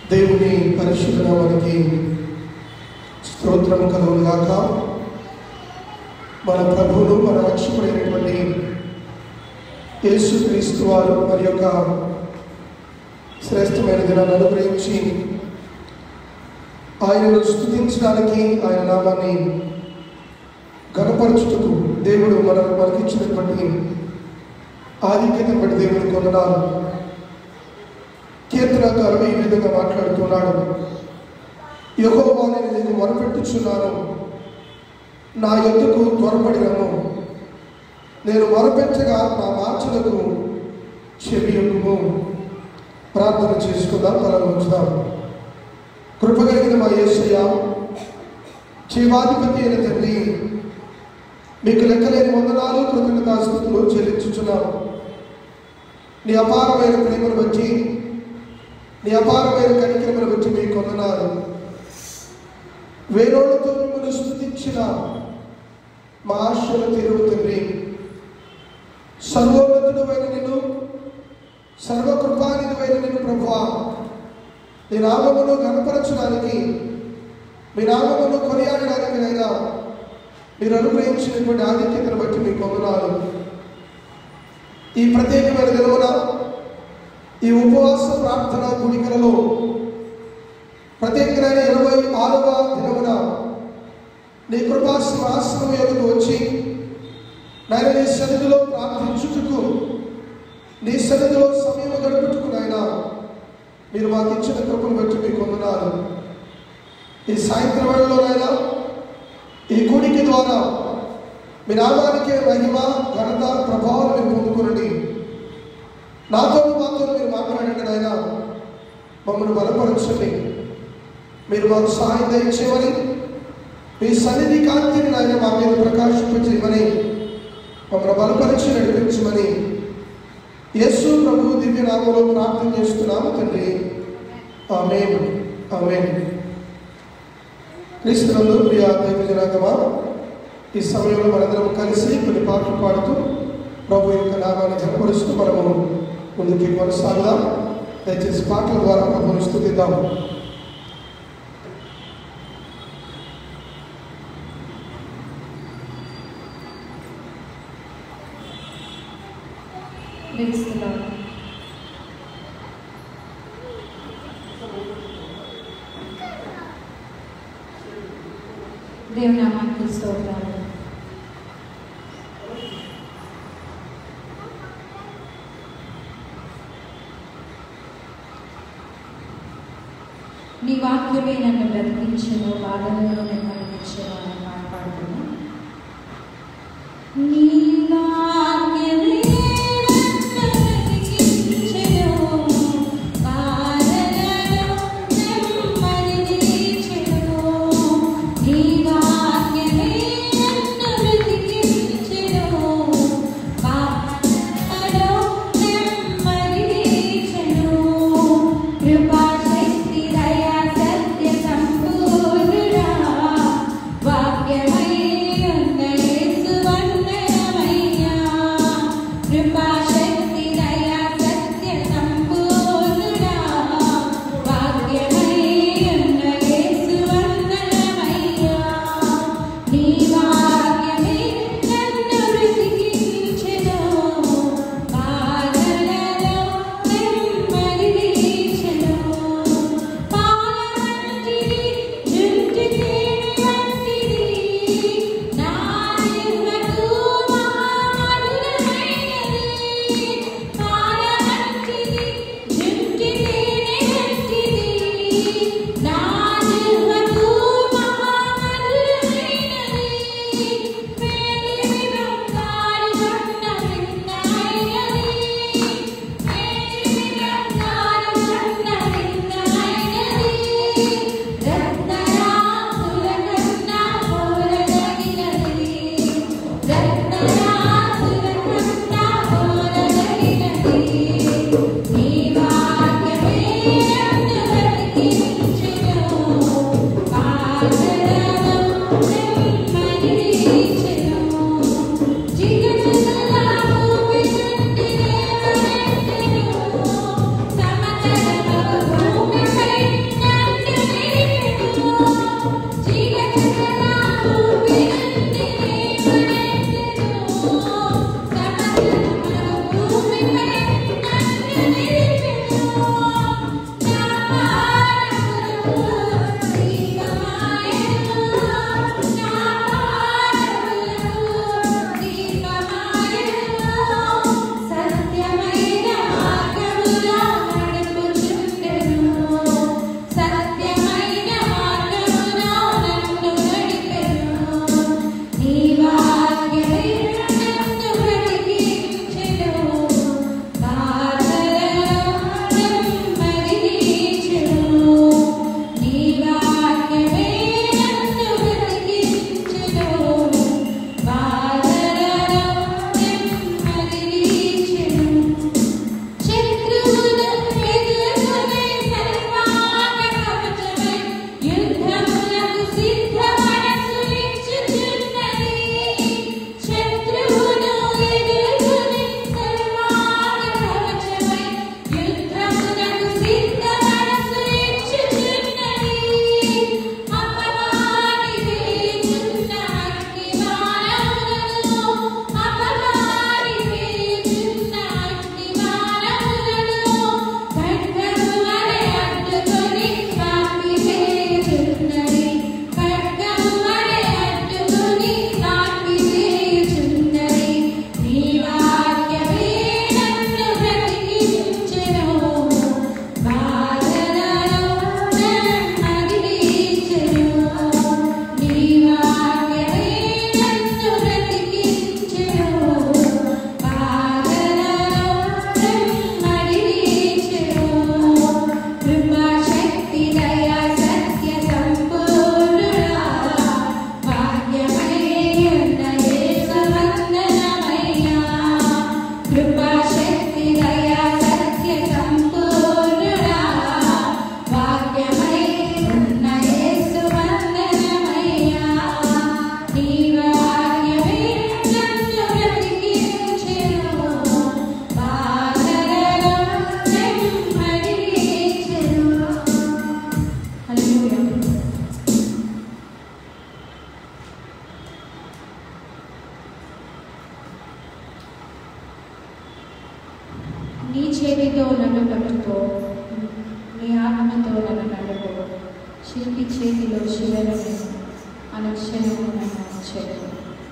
దేవుని పరిశుద్ధ నామానికి స్తోత్రం కలుగుగాక మన ప్రభువును మన రక్షకుడైనటువంటి యేసుక్రీస్తు వారు మరి యొక్క శ్రేష్టమైన దినాన్ని అనుగ్రహించి ఆయనను స్థుతించడానికి ఆయన నామాన్ని గణపరచుటకు దేవుడు మన మనకిచ్చినటువంటి ఆధిక్యతను బట్టి దేవుని కొనడాలు కీర్తనకారుడు ఈ విధంగా మాట్లాడుతున్నాడు యహోవా నేను నీకు మొరపెట్టుచున్నాను నా ఎద్దుకు త్వరపడినను నేను మొరపెట్టగా నా మార్చలకు చెవి యొక్కము ప్రార్థన చేసుకుందాం తలను ఉంచుదాం కృపగలిగిన మా యేసయ్య జీవాధిపతి అయిన తండ్రి మీకు లెక్కలేని వందనాలు కృతజ్ఞతాస్థుతులు చెల్లించుచున్నాం నీ అపారమైన ప్రేమను బట్టి నీ అపారమైన కనికరమును బట్టి మీకు వందనాలు వేరోళ్ళతో మిమ్మల్ని స్థుతించిన మా ఆశలు తీరుతుంది సర్వోన్నతుడమైన నిన్ను సర్వకృపానిధమైన నిన్ను ప్రభువా నీ నామమును గణపరచడానికి మీ నామమును కొనియాడడానికి అయినా మీరు అనుగ్రహించినటువంటి ఆధిక్యతను బట్టి మీకు వందనాలు ఈ ప్రత్యేకమైన దినమున ఈ ఉపవాస ప్రార్థన గుడికలలో ప్రత్యేకమైన ఇరవై ఆరవ దినమున నీ కృపా సింహాసనం ఎదుగు వచ్చి నాయన నీ సన్నిధిలో ప్రార్థించుటకు నీ సన్నిధిలో సమయం గడుపుటకు నాయన మీరు మాకు ఇచ్చిన కృపను బట్టి మీకు వందనాలు ఈ సాయంత్రం వేళలోనైనా ఈ గుడికి ద్వారా మీ నామానికి మహిమ ఘనత ప్రభావం మీరు పొందుకోనండి నాతో మాతో మీరు మాట్లాడండి నాయన మమ్మల్ని బలపరచండి మీరు మాకు సహాయం దయచేయమని మీ సన్నిధి కాంతిని నాయన మా మీద ప్రకాశింపజేయమని మమ్మల్ని బలపరిచి నడిపించమని యేసు ప్రభు దివ్య నామంలో ప్రార్థన చేస్తున్నాము తండ్రి ఆమె ఆమె క్రీస్తునందు ప్రియ దైవజనాగమా ఈ సమయంలో మనందరం కలిసి కొన్ని పాటలు పాడుతూ ప్రభు యొక్క నామాన్ని జనపరుస్తూ మనము ముందుకి కొనసాగుదాం దయచేసి పాటల ద్వారా ప్రభుని స్థుతిద్దాం Praise the Lord. దేవుని నామానికి స్తోత్రాలు నీ వాక్యమే నన్ను బ్రతికించను బాధలలో నన్ను నడిపించను అని మాట్లాడుతున్నాను నీ వాక్యమే నన్ను బ్రతికించెను, బాధలలో నెమ్మదినిచ్చెను. నీ వాక్యమే నన్ను బ్రతికించెను, బాధలలో నెమ్మదినిచ్చెను. కృపాశక్తి దయా సత్య సంపూర్ణుడా వాక్యమై ఉన్న యేసు వందనమయ్యా కృపాశక్తి దయా సత్య సంపూర్ణుడా వాక్యమై ఉన్న యేసు వందనమయ్యా నీ వాక్యమే నన్ను బ్రతికించెను బాధలలో నెమ్మదినిచ్చెను పాలవంటిది జుట్టుకి వంటిది నా నిర్మకు మహామధురమైనది పాలవంటిది కృపాశక్తి దయా సత్య సంపూర్ణుడా వాక్యమై ఉన్న యేసు వందనమయ్యా నీవ వాక్యమే నన్ను బ్రతికించెను బాధలలో నెమ్మదినిచ్చెను హల్లెలూయా నీ చేతితో నన్ను పట్టుకో నీ ఆత్మతో నన్ను నడుపు శిల్పి చేతిలో శివరని అనుక్షణము నన్ను చెడు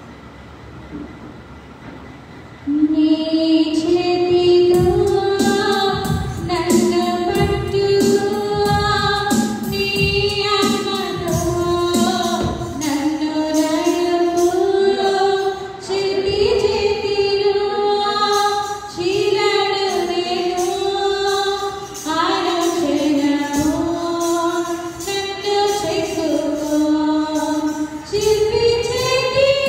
నీ చేతితో నన్ను పట్టుకో నీ ఆత్మతో నన్ను నడుపు శిల్పి చేతిలో శిలను నేను ఆలోచనము నన్ను చెక్కుకో శిల్పి చేతిలో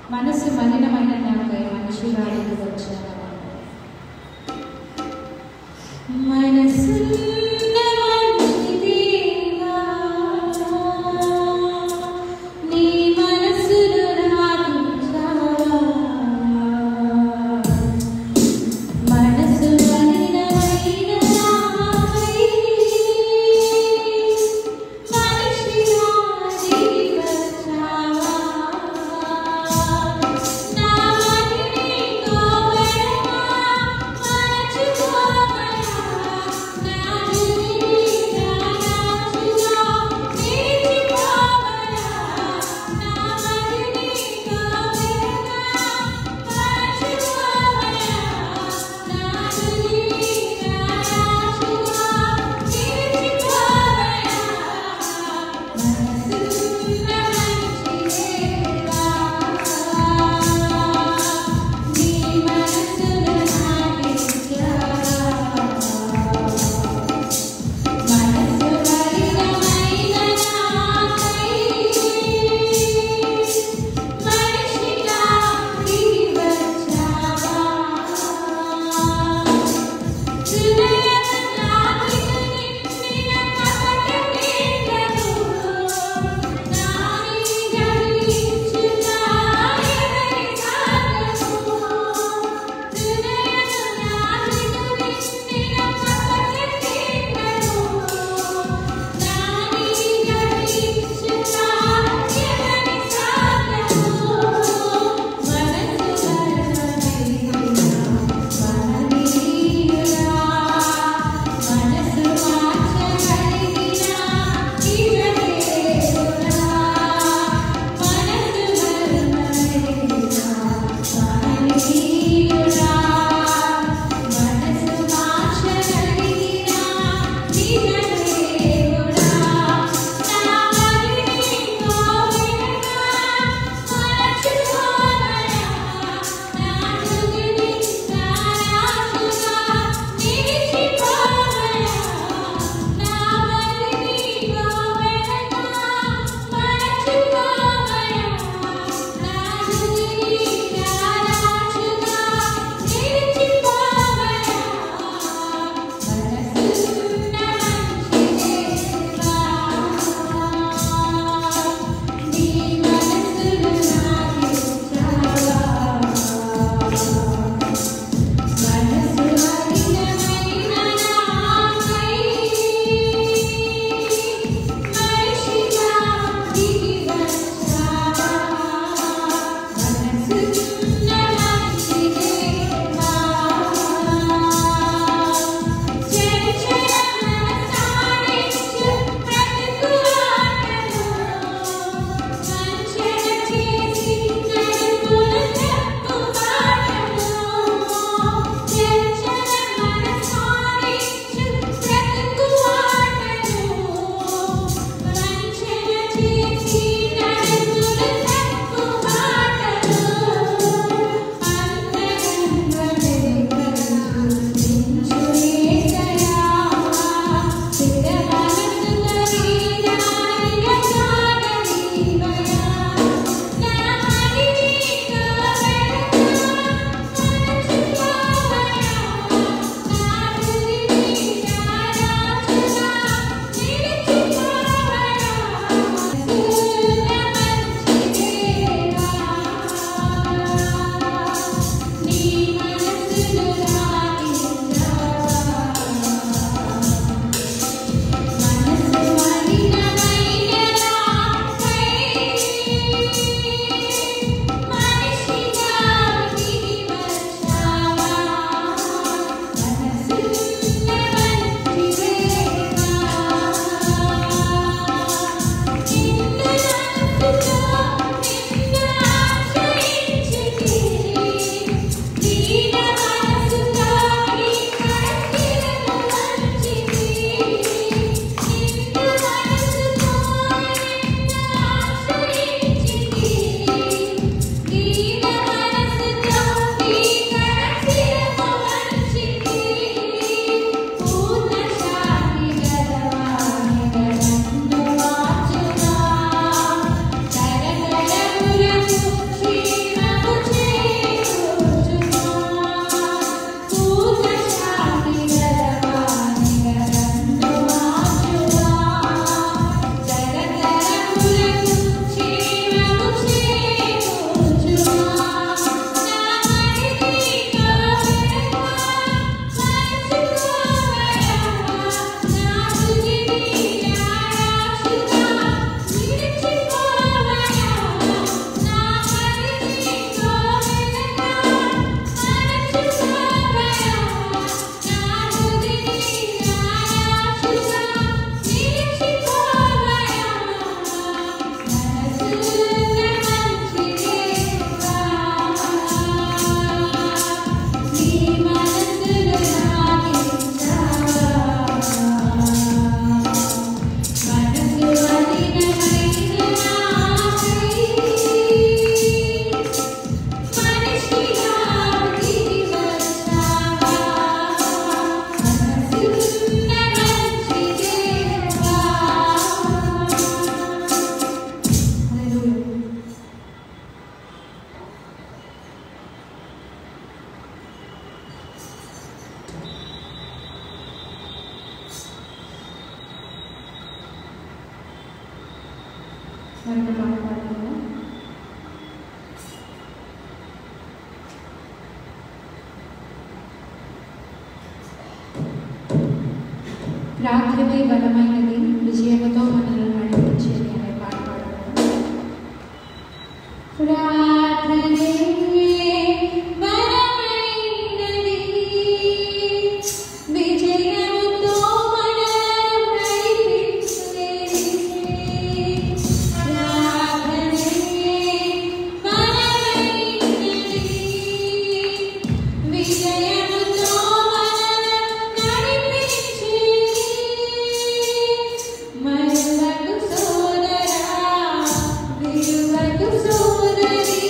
మనసు మలినమైన నాకై మంచిగా వచ్చాను మనసున్న మంచి దేవా, నీ మనసును నాకు ఇచ్చావా? మనసు మలినమైన నాకై మనిషిగా జీవించావా? నా మదిని కోవెలా మరచిపోవా? రాత్రిది బలమైనది విజయముతో మనల్ని నడిపించేది అనే పాట పాడుతున్నాం రాత్రిదే బలమైనది విజయముతో మనల్ని నడిపించేది రాత్రిదే బలమైనది విజయముతో మనల్ని నడిపించేది మరువకు సోదరా విడువకు సోదరి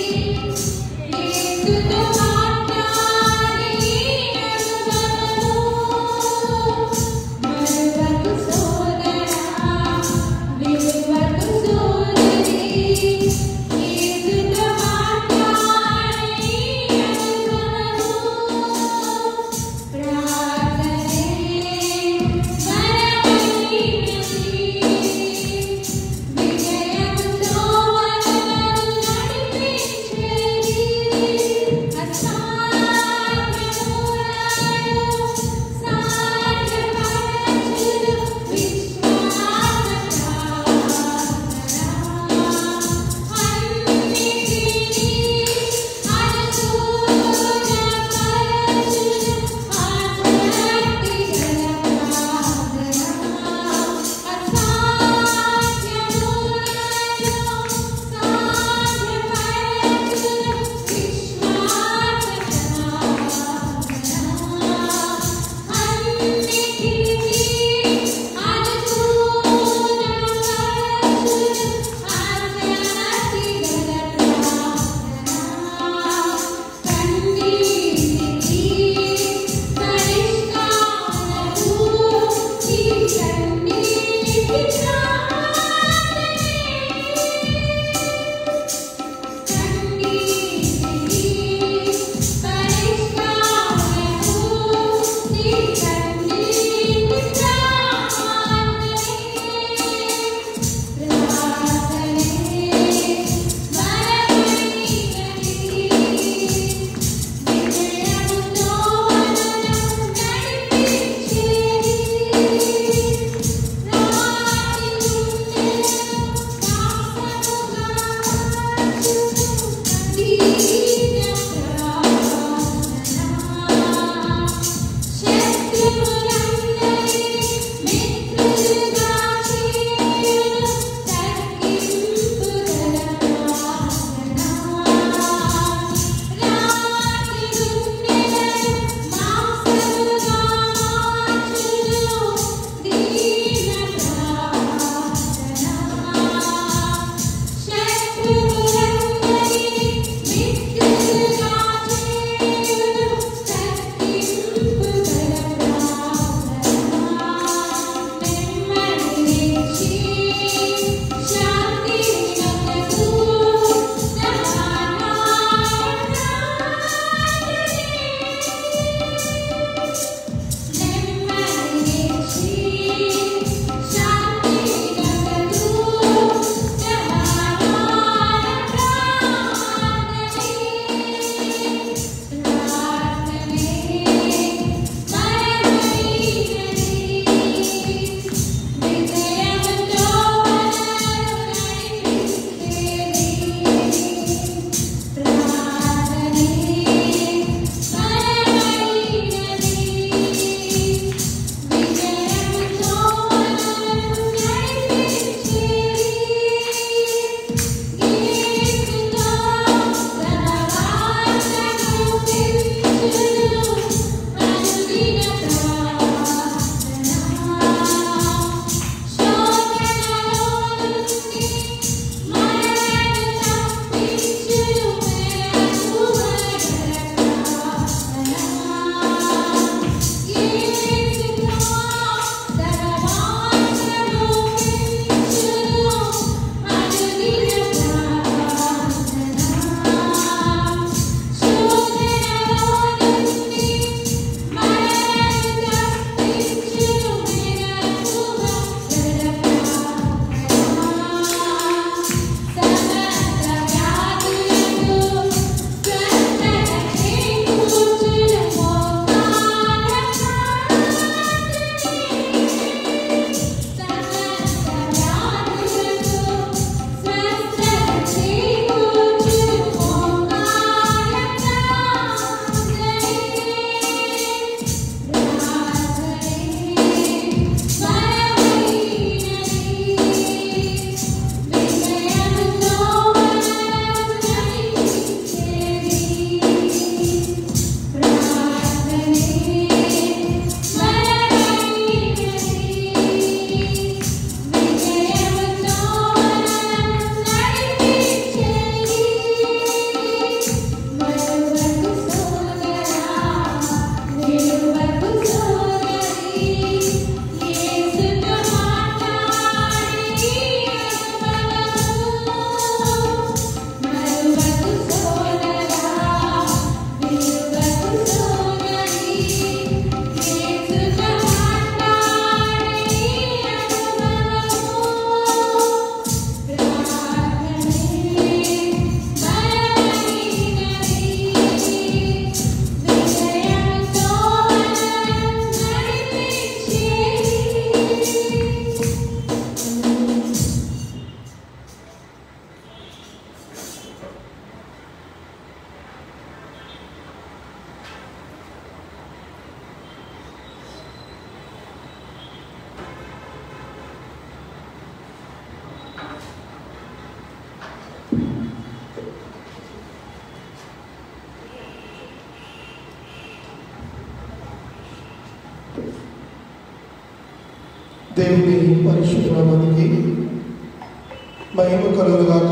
దేవుని పరిశుద్ధనామానికి మహిమ కలుగుగాక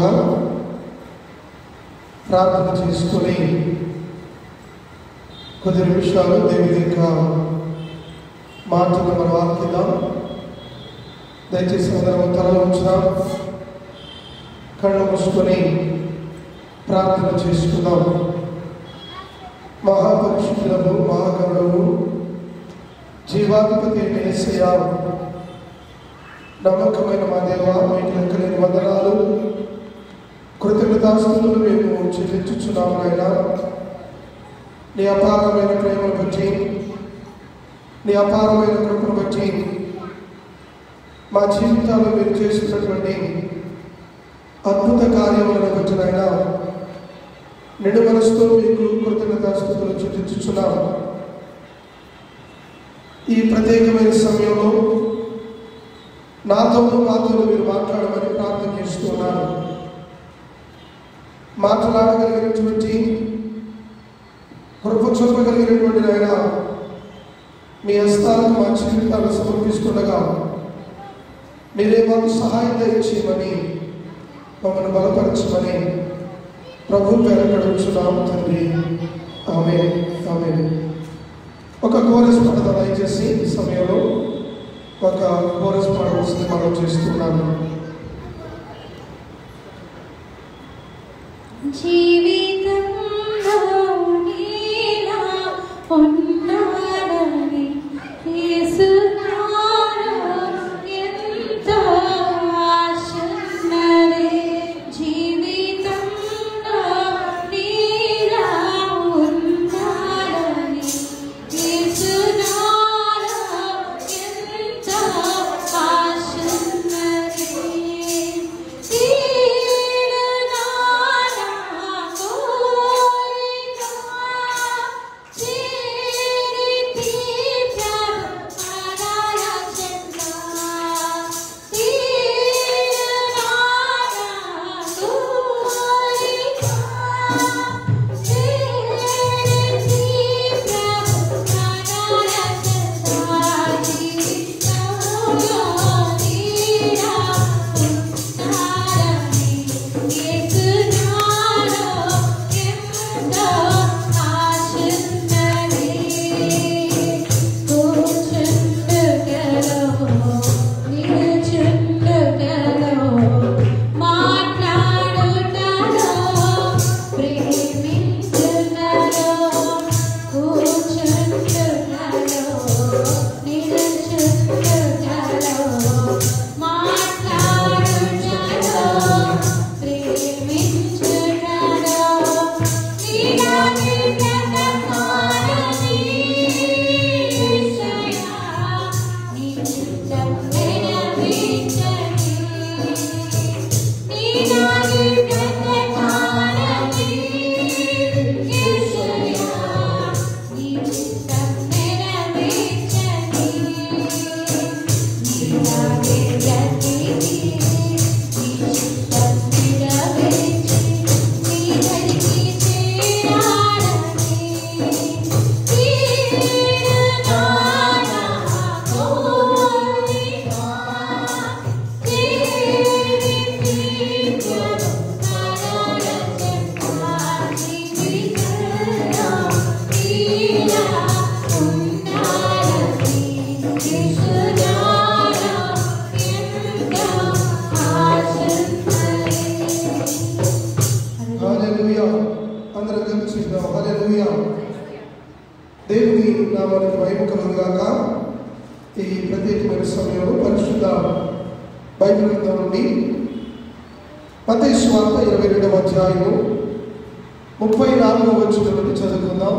ప్రార్థన చేసుకొని కొద్ది నిమిషాలు దేవుని యొక్క మాటలు మనం ఆలకిద్దాం దయచేసి అందరం తల ఉంచుదాం కళ్ళు మూసుకొని ప్రార్థన చేసుకుందాం మహాపరిశుద్ధులకు మహాగరుడు జీవాధిపతి అయిన యేసయ్య నమ్మకమైన మా దేవ మీకు లెక్కలేని వందనాలు కృతజ్ఞతాస్తుతులు మేము చెల్లించుచున్నాము నాయన నీ అపారమైన ప్రేమను బట్టి నీ అపారమైన కృపను బట్టి మా జీవితాల్లో మీరు చేస్తున్నటువంటి అద్భుత కార్యములను బట్టి నాయన నిండు మనసుతో మీకు కృతజ్ఞతాస్తుతులు చెల్లించుచున్నాము ఈ ప్రత్యేకమైన సమయంలో నాతో మాతో మీరు మాట్లాడమని ప్రార్థన చేస్తున్నాను మాట్లాడగలిగినటువంటి కృప చూపగలిగినటువంటి ఆయన మీ హస్తాలకు మా జీవితాలను సమర్పిస్తుండగా మీరే మాకు సహాయం దయచేయమని మమ్మల్ని బలపరచమని ప్రభు పేరకడుచున్నాము తండ్రి ఆమె ఆమె ఒక కోరస్ పాట దయచేసి ఈ సమయంలో ఒక కోరస్ పాడవలసింది మనం చేస్తున్నాను జీవితంలో నీలా ఉన్నాడని యేసునాలో ఎంతో ఆశన్నదే. జీవితంలో నీలా ఉన్నాడని యేసునాలో ఎంతో ఆశన్నదే. హల్లెలూయా అందరం కలిసి హల్లెలూయా దేవుని నామానికి మహిమ కలుగుగాక ఈ ప్రత్యేకమైన సమయంలో పరిశుద్ధ బైబిల్ గ్రంథం నుండి మత్తయి సువార్త ఇరవై రెండవ అధ్యాయము ముప్పై నాలుగవ వచ్చిన నుండి చదువుకుందాం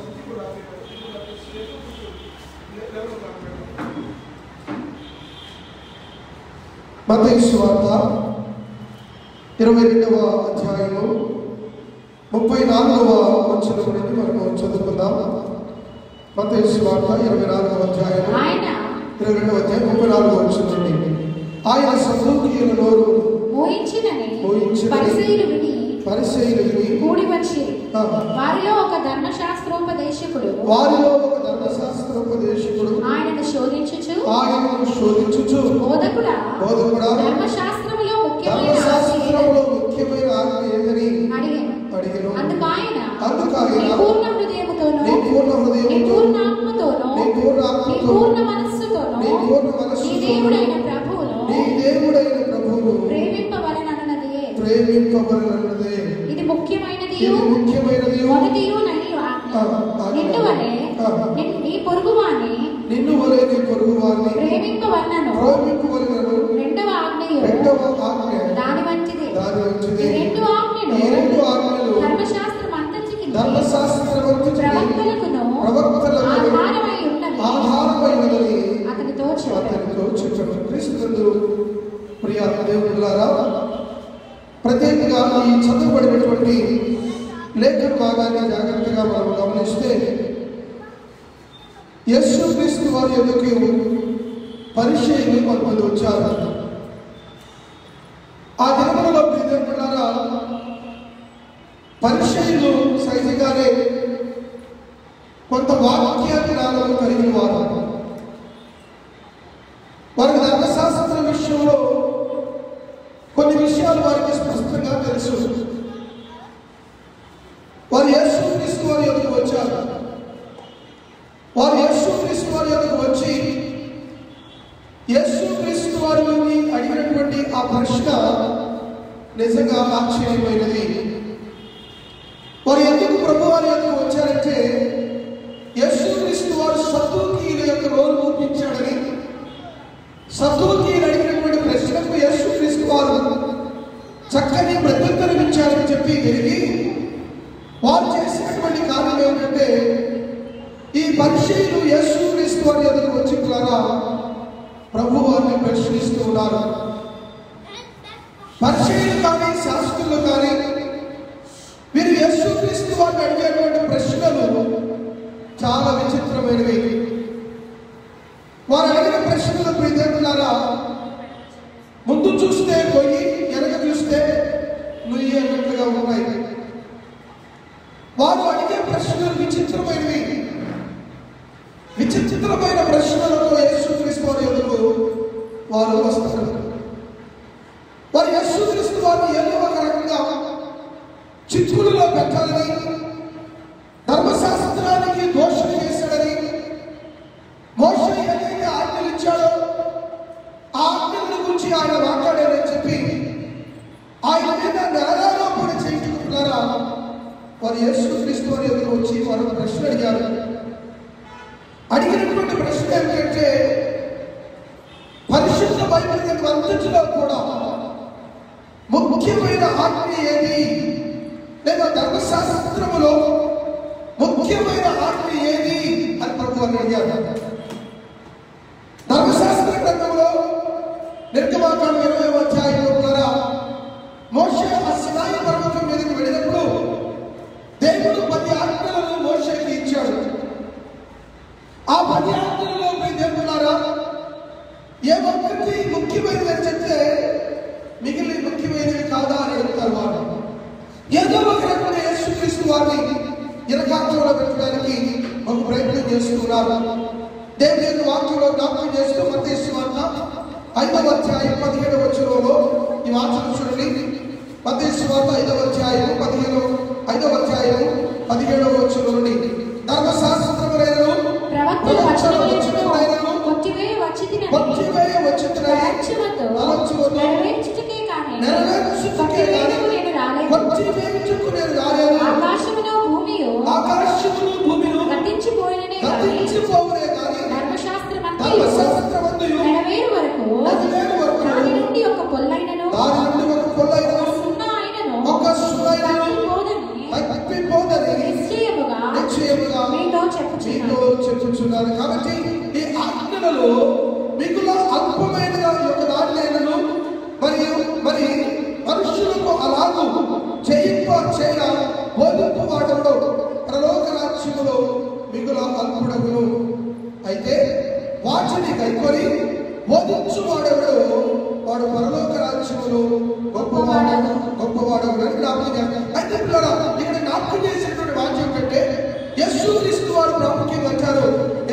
మత్తయి సువార్త ఇరవై రెండవ అధ్యాయము ముప్పై నాలుగవ వచ్చిన నుండి మనము చదువుకుందాం మత్తయి సువార్త ఇరవై నాలుగవ అధ్యాయము ఆయన ఇరవై రెండవ అధ్యాయం ముప్పై నాలుగవ వచ్చిన నుండి ఆయన సదూకీయుల నోరు మోయించినని మోయించినని పరిసయులు విని పరిశైలి కూడి వచ్చి ఆ, వారిలో ఒక ధర్మశాస్త్రోపదేశకుడు వారిలో ఒక ధర్మ ధర్మశాస్త్రోపదేశకుడు ఆయనను శోధించుచు ఆయనను శోధించుచు బోధకుడా బోధకుడా ధర్మశాస్త్రములో ముఖ్యమైన ఆజ్ఞ ధర్మశాస్త్రంలో ముఖ్యమైన ఆజ్ఞ ఏదని అడిగాను అడిగిన అందుకు ఆయన అందుకు ఆయన నీ పూర్ణ హృదయముతోనూ నీ పూర్ణ నీ హృదయంతో పూర్ణ ఆత్మతోనూ నీ పూర్ణ నీ ఆత్మతో పూర్ణ మనస్సుతోనూ నీ పూర్ణ నీ మనస్సుతో దేవుడైన ప్రభువును నీ దేవుడైన ప్రభువును ప్రేమింపవలనన్నదే ప్రేమింపబడినదే ఇది ముఖ్యమైనది ఇది ముఖ్యమైనది మొదటియు ననియు ఆజ్ఞ ఆ, ఆజ్ఞ. నిన్ను వలె ఆ. నిన్- నీ పొరుగువాని నిన్ను వలె నీ పొరుగు వారిని ప్రేమింపవలనను ప్రేమింపవలనను రెండవ ఆజ్ఞయు రెండవ ఆజ్ఞ దాని మంచిది దాని ఈ మంచిది రెండు ఆజ్ఞలు ఈ రెండు ఆజ్ఞలు ధర్మశాస్త్రం అంతటికి ధర్మశాస్త్రవంతుడికి ప్రవక్తలకును ప్రవక్తలకు ఆధారమై ఉన్నది ఆధారమైనదని అతనితో చెప్పాడు అతనితో చెప్పాడు క్రీస్తునందు ప్రియ దేవుడులారా ప్రత్యేకంగా ఈ చదువుబడినటువంటి లేఖన భాగాన్ని జాగ్రత్తగా మనం గమనిస్తే యేసు క్రీస్తు వారి ఎదుకు పరిచయం కొంతమంది వచ్చారు ఆ దినములలో ప్రియదేవులారా పరిచయులు సహజంగానే కొంత వాక్య జ్ఞానము కలిగిన వారు వారికి ధర్మశాస్త్ర విషయంలో కొన్ని విషయాలు వారికి స్పష్టంగా తెలుసు వారు యేసుక్రీస్తు వారి యొక్కకు వచ్చారు వారు యేసుక్రీస్తు వారి యొక్కకు వచ్చి యేసుక్రీస్తు వారిని అడిగినటువంటి ఆ ప్రశ్న నిజంగా ఆశ్చర్యమైనది వారు ఎందుకు ప్రభు వారి యొక్కకు వచ్చారంటే యేసుక్రీస్తు వారు సతుకీల యొక్క రోలు చూపించాడని సతుకీలు అడిగినటువంటి ప్రశ్నకు యేసుక్రీస్తు వారు చక్కని ప్రత్యుత్తరం ఇచ్చారని చెప్పి ఎరిగి వారు చేసినటువంటి కార్యం ఏమిటంటే ఈ పరిచయులు యేసుక్రీస్తు వారి ఎదురు వచ్చి ద్వారా ప్రభు వారిని ప్రశ్నిస్తూ ఉన్నారు పరిచయులు కానీ శాస్త్రులు కానీ వీరు యేసుక్రీస్తు వారిని అడిగేటువంటి ప్రశ్నలు చాలా విచిత్రమైనవి వారు అడిగిన ప్రశ్నలు ప్రియదేవులారా ముందు చూస్తే పొయ్యి వెనక చూస్తే నుయ్యి అన్నట్లుగా ఉన్నాయి వారు అడిగే ప్రశ్నలు విచిత్రమైనవి విచిత్రమైన ప్రశ్నలతో యేసుక్రీస్తు వారి ఎదురు వారు వస్తారు వారు యేసుక్రీస్తు వారిని ఏదో ఒక రకంగా చిక్కులలో పెట్టాలని ధర్మశాస్త్రానికి దోషం చేశాడని మోష ఏదైతే ఆజ్ఞలు ఇచ్చాడో ఆ ఆజ్ఞల గురించి ఆయన మాట్లాడారని చెప్పి ఆయన మీద నేరారోపణ చేయించుకుంటున్నారా వారు యేసుక్రీస్తు వారి ఎదురు వచ్చి వారు ప్రశ్న అడిగారు అడిగినటువంటి ప్రశ్న ఏమిటంటే పరిశుద్ధ బైబిల్ గ్రంథంలో కూడా ముఖ్యమైన ఆజ్ఞ ఏది లేదా ధర్మశాస్త్రములో ముఖ్యమైన ఆజ్ఞ ఏది అని ప్రభు వారిని అడిగారు ధర్మశాస్త్ర గ్రంథంలో నిర్గమాకాండ ఇరవై అధ్యాయంలో ద్వారా మోషే ఆ సినాయి పర్వతం మీదకి వెళ్ళినప్పుడు దేవుడు పది ఆజ్ఞలను మోషేకి ఇచ్చాడు ఆ పది ఆజ్ఞలలో మీ దేవులారా ఏ ఒక్కటి ముఖ్యమైనది అని చెప్తే మిగిలిన ముఖ్యమైనవి కాదా అని అడుగుతారు వారు ఏదో ఒక రకమైన యేసుక్రీస్తు వారిని ఇరకాంతంలో పెట్టడానికి ఒక ప్రయత్నం చేస్తున్నారు దేవుని యొక్క వాక్యంలో జ్ఞాపకం చేస్తూ మతేసు వార్త ఐదవ అధ్యాయం పదిహేడవ వచనంలో ఈ వాక్యం చూడండి మతేసు వార్త ఐదవ అధ్యాయం పదిహేను ఐదవ అధ్యాయం పదిహేడవ వచనం నుండి ధర్మశాస్త్రములైనను ప్రవక్తల వచనములను వచనములైనను కొట్టివేయ వచ్చితినని కొట్టివేయ వచ్చినని తలంచులతో తలంచులతో నెరవేర్చుటకే కాని నెరవేర్చుటకే కాని కొట్టివేయుటకు నేను రాలేదు కొట్టివేయుటకు నేను రాలేదు ఆకాశమును భూమియు ఆకాశమును భూమిను గతించిపోయిననే కాని గతించిపోవునే కానీ ధర్మశాస్త్రమంతయు ధర్మశాస్త్రమందు నెరవేరు వరకు నెరవేరు వరకు దాని నుండి ఒక పొల్లైనను దాని నుండి ఒక పొల్లైన ఒక సున్నా అయినను ఒక సున్నైనను తప్పిపోదని తప్పిపోదని నిశ్చయముగా నిశ్చయముగా మీతో మీతో చెప్పుచున్నాను చెప్పుచున్నాను కాబట్టి ఈ ఆజ్ఞలలో మిగుల అల్పమైనగా ఈ యొక్క దానిలైనను మరియు మరి మనుషులకు అలాగూ చేయింప చేయ బోధింపు వాడముడు ప్రలోక రాజ్యములో మిగుల అల్పుడమును అయితే వాటిని కైకొని బోధించు వాడెవడో వాడు పరలోక రాజ్యములో గొప్పవాడు గొప్పవాడు అని జ్ఞాపకం చేస్తాడు. అయితే పిల్లరా ఇక్కడ జ్ఞాపకం చేసినటువంటి వాక్యం ఏంటంటే యేసు క్రీస్తు వారు ప్రాముఖ్యంగా అంటారు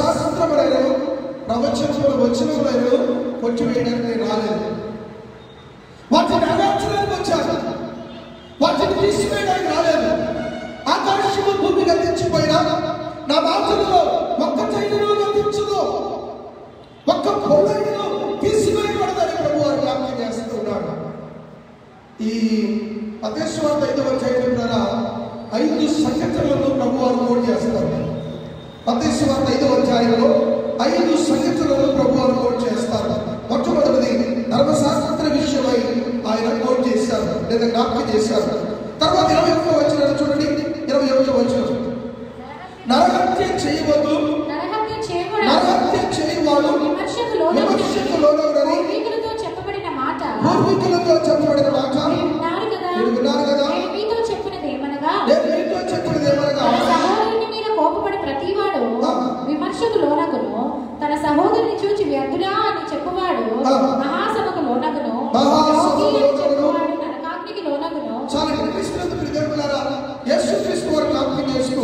ధర్మశాస్త్రములైన ప్రవచనములు వచనములైన కొట్టివేయడానికి నేను రాలేదు వాటిని నెరవేర్చడానికి వచ్చాను వాటిని తీసివేయడానికి రాలేదు ఆకాశము భూమి గతించిపోయినా నా మాటలలో ఒక్క చైనను గతించదు ఒక్క పొలైనను తీసివేయబడదని ప్రభు వారు జ్ఞాపకం చేస్తున్నాడు ఈ అదేశ్వార్త ఐదవ చైతన్య ద్వారా ఐదు సంఘటనలను ప్రభు వారు కోట్ చేస్తారు అదేశ్వార్త ఐదవ అధ్యాయంలో ఐదు సంఘటనలను ప్రభు వారు కోట్ చేస్తారు మొట్టమొదటిది ధర్మశాస్త్ర విషయమై ఆయన కోట్ చేశారు లేదా జ్ఞాపకం చేశారు తర్వాత ఇరవై ఒకటో వచ్చిన చూడండి ఇరవై ఒకటో వచ్చిన నరహత్య చేయవద్దు నరహత్య చేయబడ నరహత్య చేయవాడు విమర్శకు లోనగున విమర్శకు లోనగునని పూర్వీకులతో చెప్పబడిన మాట పూర్వీకులతో చెప్పబడిన మాట మీరు విన్నారు కదా మీరు విన్నారు కదా? నేను మీతో చెప్పినది ఏమనగా నేను మీతో చెప్పినది ఏమనగా తన సహోదరుని మీద కోపపడి ప్రతివాడు ఆ. విమర్శకు లోనగును తన సహోదరుని చూచి వ్యర్థుడా అని చెప్పువాడు ఆ. మహాసభకు లోనగును మహాసభకు యోగి అని లోనగును. చెప్పువాడు నరకాగ్నికి లోనగును చాలా క్రీస్తు ప్రియులారా యేసు క్రీస్తు వారు జ్ఞాపకం చేస్తూ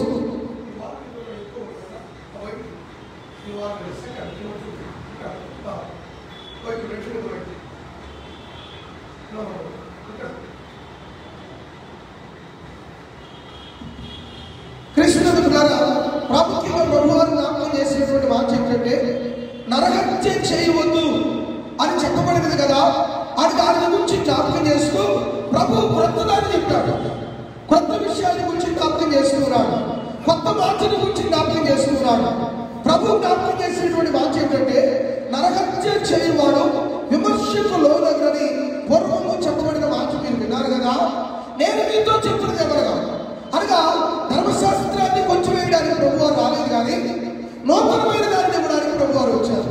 కృష్ణుడు ద్వారా ప్రాముఖ్యంగా ప్రభువారు జ్ఞాపకం చేసేటువంటి మాట ఏంటంటే నరహత్య చేయవద్దు అని చెప్పబడింది కదా అది దాని గురించి జ్ఞాపకం చేస్తూ ప్రభు క్రొత్తదాన్ని చెప్పాడు కొత్త విషయాల గురించి జ్ఞాపకం చేస్తున్నాడు కొత్త మాటల గురించి జ్ఞాపకం చేస్తున్నాడు ప్రభు జ్ఞాపకం చేసేటువంటి మాట ఏంటంటే నరహత్య చేయవాడు విమర్శకు లోనగని పూర్వము చెప్పబడిన మాట మీరు విన్నారు కదా నేను మీతో చెప్పినది ఎవరగా అనగా ధర్మశాస్త్రాన్ని కొంచెం వేయడానికి ప్రభు వారు రాలేదు కానీ నూతనమైన దాన్ని ఇవ్వడానికి ప్రభు వారు వచ్చారు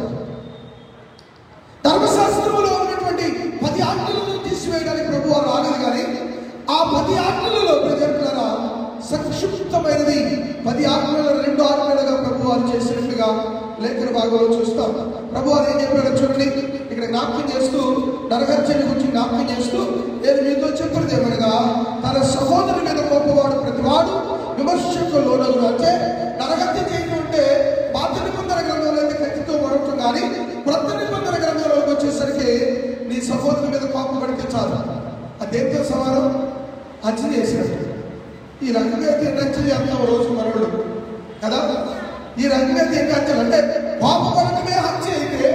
ధర్మశాస్త్రంలో ఉన్నటువంటి పది ఆజ్ఞలను తీసివేయడానికి ప్రభు వారు రాలేదు కానీ ఆ పది ఆజ్ఞలలో ప్రజలారా సంక్షిప్తమైనది పది ఆజ్ఞల రెండు ఆజ్ఞలుగా ప్రభు వారు చేసినట్టుగా లేఖన భాగంలో చూస్తాం ప్రభు వారు ఏం చెప్పాడో చూడండి ఇక్కడ జ్ఞాపకం చేస్తూ నరగర్జన గురించి జ్ఞాపకం చేస్తూ నేను మీతో చెప్పినది ఏమనగా తన సహోదరు మీద కోపవాడు ప్రతివాడు విమర్శకు లోనగును అంటే నరగత్య చేయడం అంటే పాత నిబంధన గ్రంథంలో అయితే కత్తితో మరొకటి కానీ కొత్త నిబంధన గ్రంథంలోకి వచ్చేసరికి నీ సహోదరు మీద కోపం పడితే చాలు అదేంతో సమానం హత్య చేసినట్టు ఈ రకంగా అయితే ఎన్ని హత్యలు చేస్తాం రోజు మరొకడు కదా ఈ రకంగా అయితే ఎన్ని హత్యలు అంటే కోపపడటమే హత్య అయితే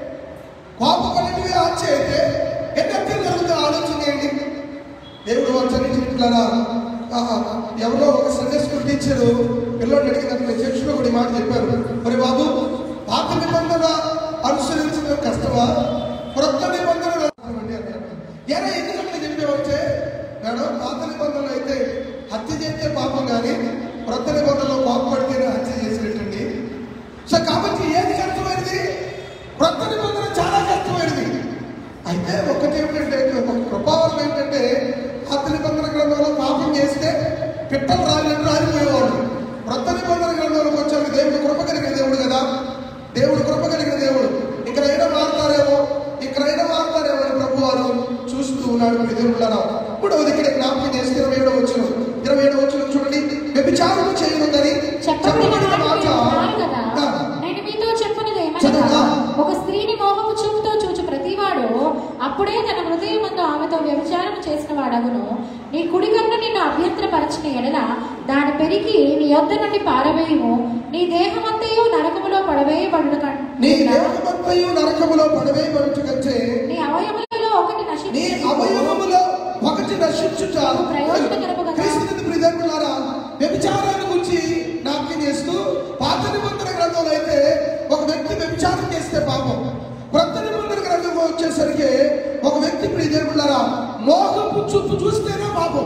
కోపపడటమే హత్య అయితే ఎన్ని హత్యలు జరుగుతాయి ఆలోచన చేయండి దేవుడు వచ్చనిచ్చినట్లరా ఎవరో ఒక సండే స్కూల్ టీచరు పిల్లలు అడిగినప్పుడు చర్చిలో కూడా ఈ మాట చెప్పారు మరి బాబు పాత నిబంధన అనుసరించడం కష్టమా క్రొత్త నిబంధన కష్టమండి అన్నారు ఎరా ఎందుకంటే చెప్పేవచ్చే మేడం పాత నిబంధనలు అయితే హత్య చేస్తే పాపం కానీ క్రొత్త నిబంధనలో పాపపడితేనే హత్య చేసినట్టండి సో కాబట్టి ఏది కష్టమైనది క్రొత్త నిబంధన చాలా కష్టమైనది అయితే ఒకటి ఏమిటంటే ఒక ప్రభావం ఏంటంటే పాత నిబంధన గ్రంథంలో పాపం చేస్తే పిట్టలు రాలినట్టు రాలిపోయేవాడు క్రొత్త నిబంధన గ్రంథంలోకి వచ్చాక దేవుడు కృప కలిగిన దేవుడు కదా దేవుడు కృప కలిగిన దేవుడు ఇక్కడైనా మారుతారేమో ఇక్కడైనా మారుతారేమో అని ప్రభు వారు చూస్తూ ఉన్నాడు మీ దేవుళ్ళరా ఇప్పుడు ఇక్కడ జ్ఞాపకం చేస్తే ఇరవై ఏడో వచ్చిన ఇరవై ఏడో వచ్చిన చూడండి వ్యభిచారం చేయనుందని చెప్పబడిన మాట మాట మీరు విన్నారు కదా ఆ, నేను మీతో చెప్పినది చదువురా. ఏమనగా ఒక స్త్రీని మోహము చూపుతో చూచు ప్రతివాడు అప్పుడే తన హృదయం ముందు ఆమెతో వ్యభిచారం చేసిన వాడగును నీ కుడి కన్ను నిన్ను అభ్యంతరపరచిన ఎడల దాని పెరిగి నీ యొద్ద నుండి పారవేయము నీ దేహమంతయు నరకములో పడవేయబడును కన్- నీ దేహమంతయు నరకములో పడవేయబడుచు కంటే నీ అవయములలో ఒకటి నీ నశించి అవయవములో ఒకటి నశించుట ప్రయోజనకరము కదా. క్రీస్తు ప్రియులారా వ్యభిచారాన్ని గురించి జ్ఞాపకం చేస్తూ పాత నిబంధన గ్రంథంలో అయితే ఒక వ్యక్తి వ్యభిచారం చేస్తే పాపం కొత్త నిబంధన గ్రంథంలో వచ్చేసరికి ఒక వ్యక్తి ప్రియజనులారా మోహపు చూపు చూస్తేనే పాపం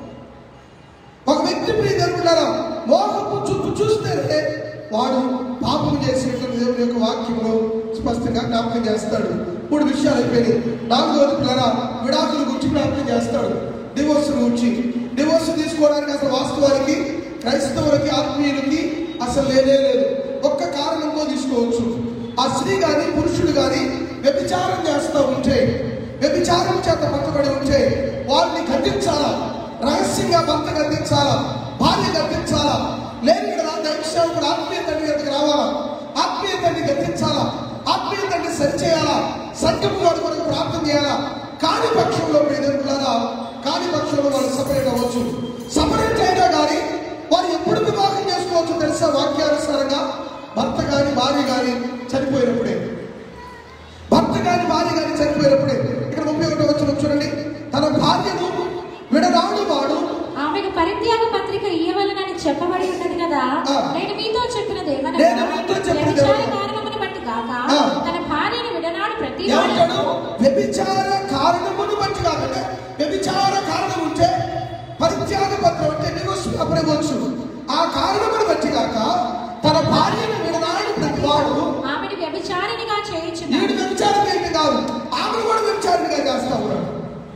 ఒక వ్యక్తి ప్రియజనులారా మోహపు చూపు చూస్తేనే వాడు పాపం చేసినటువంటి దేవుని యొక్క వాక్యంలో స్పష్టంగా జ్ఞాపకం చేస్తాడు మూడు విషయాలు అయిపోయినాయి నాలుగోది పిల్లరా విడాకుల గురించి జ్ఞాపకం చేస్తాడు డివోర్స్ గురించి డివోర్స్ తీసుకోవడానికి అసలు వాస్తవానికి క్రైస్తవులకి ఆత్మీయులకి అసలు లేనే లేదు ఒక్క కారణంతో తీసుకోవచ్చు ఆ స్త్రీ కానీ పురుషుడు కానీ వ్యభిచారం చేస్తూ ఉంటే వ్యభిచారం చేత పట్టుబడి ఉంటే వారిని గద్దించాలా రహస్యంగా భర్త గద్దించాలా భార్య గద్దించాలా లేని కదా దైవ సేవకుడు ఆత్మీయ తండ్రి దగ్గరికి రావాలా ఆత్మీయ తండ్రి గతించాలా ఆత్మీయ తండ్రి సరిచేయాలా సంఘం వారి కొరకు ప్రార్థన చేయాలా కాని పక్షంలో ప్రియలారా కాని పక్షంలో వాళ్ళు సపరేట్ అవ్వచ్చు సపరేట్ అయినా కానీ వారు ఎప్పుడు వివాహం చేసుకోవచ్చు తెలుసా వాక్యానుసారంగా భర్త కానీ భార్య కానీ చనిపోయినప్పుడే భర్త కానీ భార్య కానీ చనిపోయినప్పుడే ఇక్కడ ముప్పై ఒకటో వచ్చిన చూడండి తన భార్యను విడనాడు వాడు ఆమెకు పరిత్యాగ పత్రిక ఇయ్యవలనని చెప్పబడి ఉన్నది కదా ఆ. నేను మీతో చెప్పినది ఏమనగా నేను మీతో చెప్పినది వ్యభిచార ఏమనగా? కారణమును బట్టి కాక ఆ. తన భార్యను విడనాడు ప్రతి ఏమంటాడు వ్యభిచార కారణమును బట్టి కాదంటే వ్యభిచార కారణం ఉంటే పరిత్యాగ పత్రం అంటే డివోర్స్ పేపర్ ఇవ్వచ్చు ఆ కారణమును బట్టి కాక తన భార్యను విడనాడు ప్రతి వాడు ఆమెను వ్యభిచారినిగా వీడు చేయించున్నాడు వ్యభిచారం ఏంటి కాదు ఆమెను కూడా వ్యభిచారిగా చేస్తా ఉన్నాడు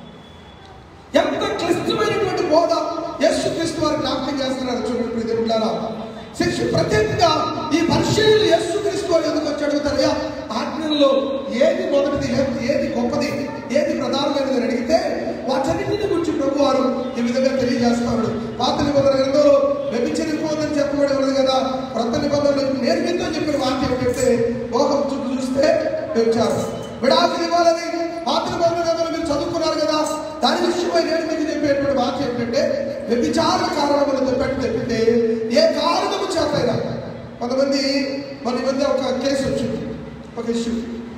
ఎంత క్లిష్టమైనటువంటి బోధ యేసు క్రీస్తు వారు జ్ఞాపకం చేస్తున్నారు చూడండి ప్రియమిట్లారా శిక్ష ప్రత్యేకంగా ఈ పరిశీలన యేసు క్రీస్తు వారు ఎందుకు వచ్చి అడుగుతారయ్యా ఆజ్ఞల్లో ఏది మొదటిది ఏది- ఏది గొప్పది ఏది ప్రధానమైనది అని అడిగితే వాటన్నిటిని గురించి ప్రభు వారు ఈ విధంగా తెలియజేస్తాడు పాత నిబంధన గ్రంథంలో వ్యభిచరిపోదని చెప్పబడి ఉన్నది కదా క్రొత్త నిబంధనలు నేను మీతో చెప్పిన మాట ఏమిటంటే మోహం చుట్టూ చూస్తే వ్యభిచారం విడాకులు ఇవ్వాలని పాత నిబంధన గ్రంథంలో మీరు చదువుకున్నారు కదా దాని విషయమై నేను మీకు చెప్పేటువంటి మాట ఏంటంటే వ్యభిచార కారణములతో పెట్టి తప్పితే ఏ కారణము చేతైనా కొంతమంది మన ఈ మధ్య ఒక కేసు వచ్చింది ఒక ఇష్యూ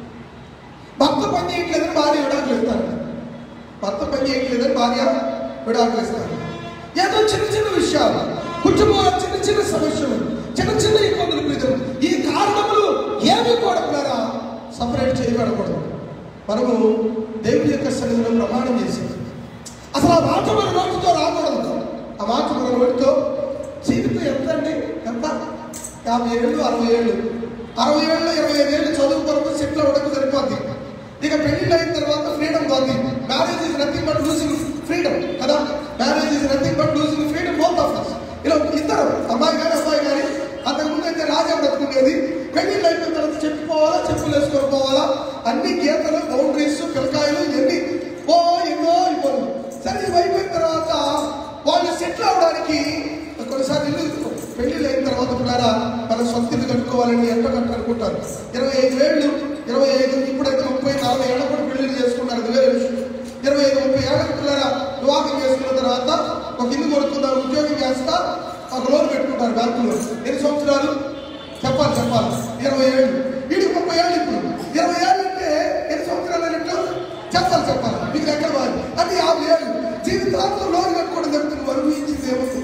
భర్త పని చేయట్లేదని భార్య విడాకులు ఇస్తారు భర్త పని చేయట్లేదని భార్య విడాకులు ఇస్తారు ఏదో చిన్న చిన్న విషయాలు కుటుంబంలో చిన్న చిన్న సమస్యలు చిన్న చిన్న ఇబ్బందులు ప్రీతం ఈ కారణములు ఏమి కూడా పిల్లరా సపరేట్ చేయబడకూడదు మనము దేవుని యొక్క సన్నిధిలో ప్రమాణం చేసింది అసలు ఆ మాట మన నోటితో రాకూడదు ఆ మాట మన నోటితో జీవితం ఎంత అండి ఎంత యాభై ఏళ్ళు అరవై ఏళ్ళు అరవై ఏళ్ళు ఇరవై ఐదు ఏళ్ళు చదువు కొరకు సెటిల్ అవ్వడానికి సరిపోద్ది ఇక పెళ్లి అయిన తర్వాత ఫ్రీడమ్ పోద్ది marriage is nothing but losing freedom కదా marriage is nothing but losing freedom both of us ఇలా ఇద్దరు అమ్మాయి కానీ అబ్బాయి కానీ అంతకుముందు అయితే రాజా బ్రతుకునేది పెళ్లిళ్ళు అయిపోయిన తర్వాత చెప్పుకోవాలా చెప్పులు వేసుకొని పోవాలా అన్ని గీతలు బౌండరీస్ పిల్లకాయలు ఇవన్నీ ఓ ఎన్నో ఇవ్వను సరే ఇవి అయిపోయిన తర్వాత వాళ్ళు సెటిల్ అవడానికి కొన్నిసార్లు ఇల్లు పెళ్లిళ్ళు అయిన తర్వాత కూడా మన సొంత ఇల్లు కట్టుకోవాలని ఎంత కట్టాలనుకుంటారు ఇరవై ఐదు వేళ్ళు ఇరవై ఐదు ఇప్పుడైతే ముప్పై నలభై ఏళ్ళ కూడా పెళ్లిళ్ళు చేసుకున్నారు అది వేరే విషయం ఇరవై ఐదు ముప్పై ఏళ్ళ పిల్లల వివాహం చేసుకున్న తర్వాత ఒక ఇల్లు కొనుక్కుంటారు ఉద్యోగం చేస్తా ఒక లోన్ పెట్టుకుంటారు బ్యాంకులో ఎన్ని సంవత్సరాలు చెప్పాలి చెప్పాలి ఇరవై ఏళ్ళు వీడికి ముప్పై ఏళ్ళు ఇప్పుడు ఇరవై ఏళ్ళు అంటే ఎన్ని సంవత్సరాలు అన్నట్టు చెప్పాలి చెప్పాలి మీకు ఎక్కడ బాగా అంటే యాభై ఏళ్ళు జీవితాంతం లోన్ కట్టుకోవడం చెప్తుంది వరకు ఇచ్చింది ఏముంది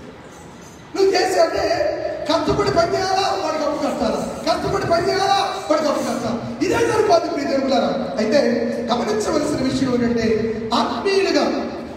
నువ్వు చేసి అంటే కష్టపడి పని చేయాలా వాడికి అప్పు కట్టాలా కష్టపడి పని చేయాలా వాడికి అప్పు కట్టాలా ఇదే సరిపోదు మీ దేవులారా అయితే గమనించవలసిన విషయం ఏంటంటే ఆత్మీయులుగా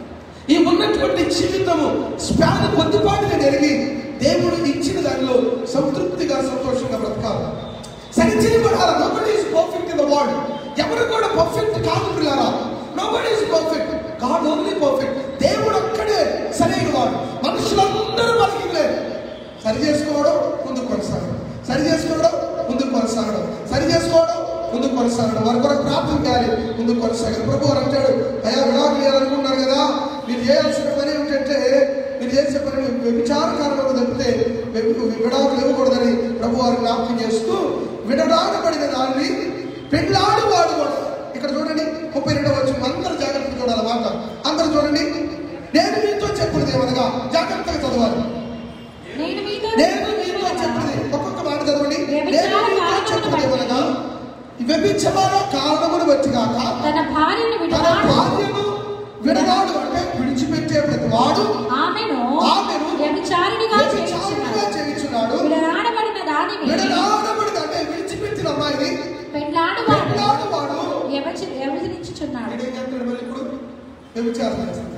ఈ ఉన్నటువంటి జీవితము స్పాన్ కొద్దిపాటుగా జరిగి దేవుడు ఇచ్చిన దానిలో సంతృప్తిగా సంతోషంగా బ్రతకాలి సరిచేయబడాలి nobody is perfect in the world ఎవరు కూడా పర్ఫెక్ట్ కాదు పిల్లారా nobody is perfect God only perfect దేవుడు ఒక్కడే సరైన వాడు మనుషులందరూ బతికిలే సరి చేసుకోవడం ముందు కొనసాగడం సరి చేసుకోవడం ముందు కొనసాగడం సరి చేసుకోవడం ముందు కొనసాగడం వారి కొరకు ప్రార్థన చేయాలి ముందు కొనసాగడం ప్రభు వారు అంటాడు అయ్యా విడాకులు చేయాలనుకున్నారు కదా మీరు చేయాల్సిన పని ఏమిటంటే మీరు చేసే పని వ్యభిచార కారణంగా తప్పితే వె- విడాకులు ఇవ్వకూడదని ప్రభు వారు జ్ఞాపకం చేస్తూ విడనాడబడిన దాన్ని పెళ్ళాడు వాడు కూడా ఇక్కడ చూడండి ముప్పై రెండవ వచ్చి అందరూ జాగ్రత్తగా చూడాలి మాట అందరూ చూడండి నేను మీతో చెప్పినది ఏమనగా జాగ్రత్తగా చదవాలి నేను మీతో నేను మీతో చెప్పినది ఒక్కొక్క మాట చదవండి నేను మీతో చెప్పినది ఏమనగా ఈ వ్యభిచార కారణమును బట్టి కాక తన భార్యను తన విడనాడు భార్యను విడనాడు అంటే విడిచిపెట్టే ప్రతి వాడు ఆమెను ఆమెను వ్యభిచారినిగా వ్యభిచారిగా చేయించున్నాడు చేయించున్నాడు విడనాడబడిన దానిని విడనాడబడిన అంటే విడిచిపెట్టిన అమ్మాయిని పెండ్లాడు వాడు పెళ్ళాడు వాడు వ్యభిచ- వ్యభిచరించుచున్నాడు వీడేం చేస్తాడు మరి ఇప్పుడు వ్యభిచారం చేస్తాడు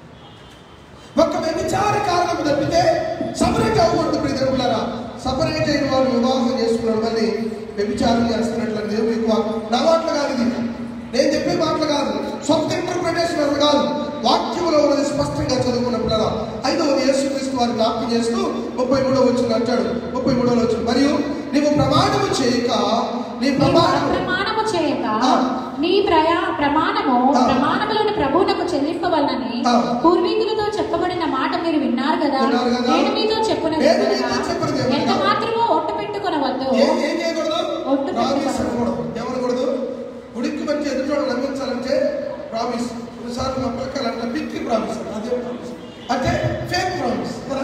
ఒక వ్యభిచార కారణం తప్పితే సపరేట్ అవ్వకూడదు ప్రియదరులారా సపరేట్ అయిన వారు వివాహం చేసుకున్నాడు మళ్ళీ వ్యభిచారం చేస్తున్నట్లు దేవుడు ఎక్కువ నా మాటలు కాదు ఇది నేను చెప్పే మాటలు కాదు సొంత ఇంటర్ప్రిటేషన్ అసలు కాదు వాక్యంలో ఉన్నది స్పష్టంగా చదువుకున్నప్పుడు ఐదవది యేసుక్రీస్తు వారు జ్ఞాపకం చేస్తూ ముప్పై మూడో వచ్చిన అంటాడు ముప్పై మూడో వచ్చిన మరియు నీవు ప్రమాణము చేయక నీ నీవు ప్రమాణము అప్రమాణము చేయక ఆ. నీ ప్రయా ప్రమాణము ఆ. ప్రమాణములను ప్రభువునకు చెల్లింపవలనని ఆ. పూర్వీకులతో చెప్పబడిన మాట మీరు విన్నారు కదా విన్నారు కదా? నేను మీతో చెప్పున నేను మీతో అంటే ఫేక్ ప్రామిస్ కదా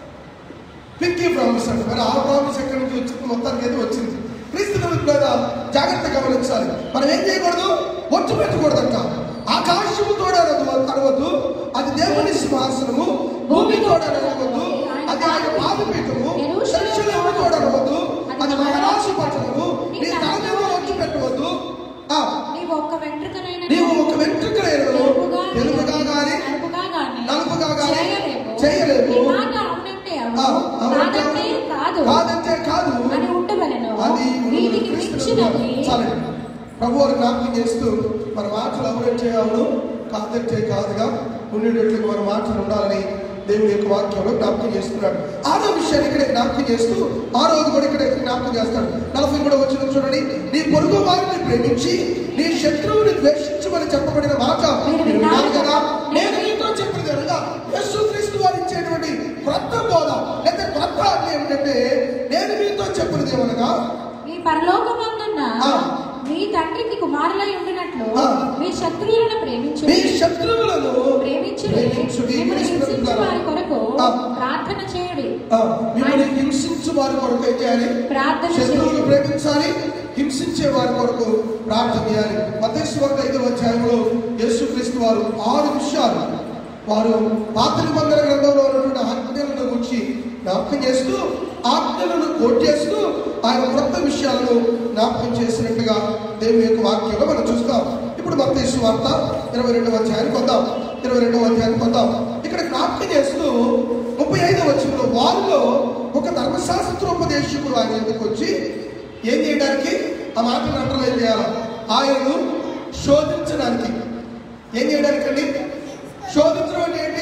పిక్కి ప్రామిస్ అంటే మరి ఆ ప్రామిస్ ఎక్కడి నుంచి వచ్చింది మొత్తానికి అయితే వచ్చింది క్రీస్తు మీద జాగ్రత్త గమనించాలి మనం ఏం చేయకూడదు ఒట్టు పెట్టకూడదంట ఆకాశము తోడనదు అనవద్దు అది దేవుని సింహాసనము భూమి తోడనవద్దు అది ఆయన పాదపీఠము శిక్షలేము తోడనవద్దు అది మహారాశి పట్టణము నీ తల మీద ఒట్టు పెట్టవద్దు ఆ, నీవు ఒక్క వెంట్రుకనైనా నీవు ఒక వెంట్రుకలేను తెలుపుగా తెలుగుగా గాని నలుపుగా గాని నలుపుగా గాని చేయలేవు. చేయలేవు. నీ మాట అవునంటే ఆ, అవును, అవునంటే కాదంటే కాదు కాదంటే కాదు అని ఉండవలెను అది వీటికి మించినది చాలండి ప్రభు వారు జ్ఞాపకం చేస్తూ మన మాటలు అవునంటే అవును కాదంటే కాదుగా ఉండేటట్లుగా మన మాటలు ఉండాలని దేవుని యొక్క వాక్యంలో జ్ఞాపకం చేస్తున్నాడు ఆరో విషయాన్ని ఇక్కడ జ్ఞాపకం చేస్తూ ఆ రోజు కూడా ఇక్కడ జ్ఞాపకం చేస్తాడు నలభై కూడా వచ్చిన చూడండి నీ పొరుగు వారిని ప్రేమించి నీ శత్రువుని ద్వేషించమని చెప్పబడిన మాట మీరు విన్నారు కదా నేను మీతో చెప్పినది అనగా యేసుక్రీస్తు వారు ఇచ్చేటువంటి క్రొత్త బోధ లేదా క్రొత్త ఆజ్ఞ ఏమిటంటే నేను మీతో చెప్పినది ఏమనగా మీ పరలోకమందున్న ఆ. మీ తండ్రికి కుమారులై ఉండినట్లు ఆ. మీ శత్రువులను ప్రేమించు మీ శత్రువులను ప్రేమించుడి ప్రేమించుడి. మిమ్మల్ని హింసించు వారి కొరకు ఆ. ప్రార్థన చేయుడి ఆ, మిమ్మల్ని హింసించు వారి కొరకు ఏం చేయాలి ప్రార్థన శత్రువులు చేయుడి ప్రేమించాలి హింసించే వారి కొరకు ప్రార్థన చేయాలి మతేశ్వర ఐదవ అధ్యాయంలో యేసుక్రీస్తు వారు ఆరు విషయాలు వారు పాత నిబంధన గ్రంథంలో ఉన్నటువంటి ఆజ్ఞలను గురించి జ్ఞాపకం చేస్తూ ఆజ్ఞలను కోట్ చేస్తూ ఆయన కొత్త విషయాలను జ్ఞాపకం చేసినట్టుగా దేవుని యొక్క వాక్యంలో మనం చూస్తాం ఇప్పుడు మత్తేసు వార్త ఇరవై రెండవ అధ్యాయానికి వద్దాం ఇరవై రెండవ అధ్యాయానికి వద్దాం ఇక్కడ జ్ఞాపకం చేస్తూ ముప్పై ఐదవ వచ్చిన వారిలో ఒక ధర్మశాస్త్రోపదేశకుడు ఆయన ఎందుకు వచ్చి ఏం చేయడానికి ఆ మాటలు అంటారు ఏం చేయాలి ఆయనను శోధించడానికి ఏం చేయడానికి అండి శోధించడం అంటే ఏంటి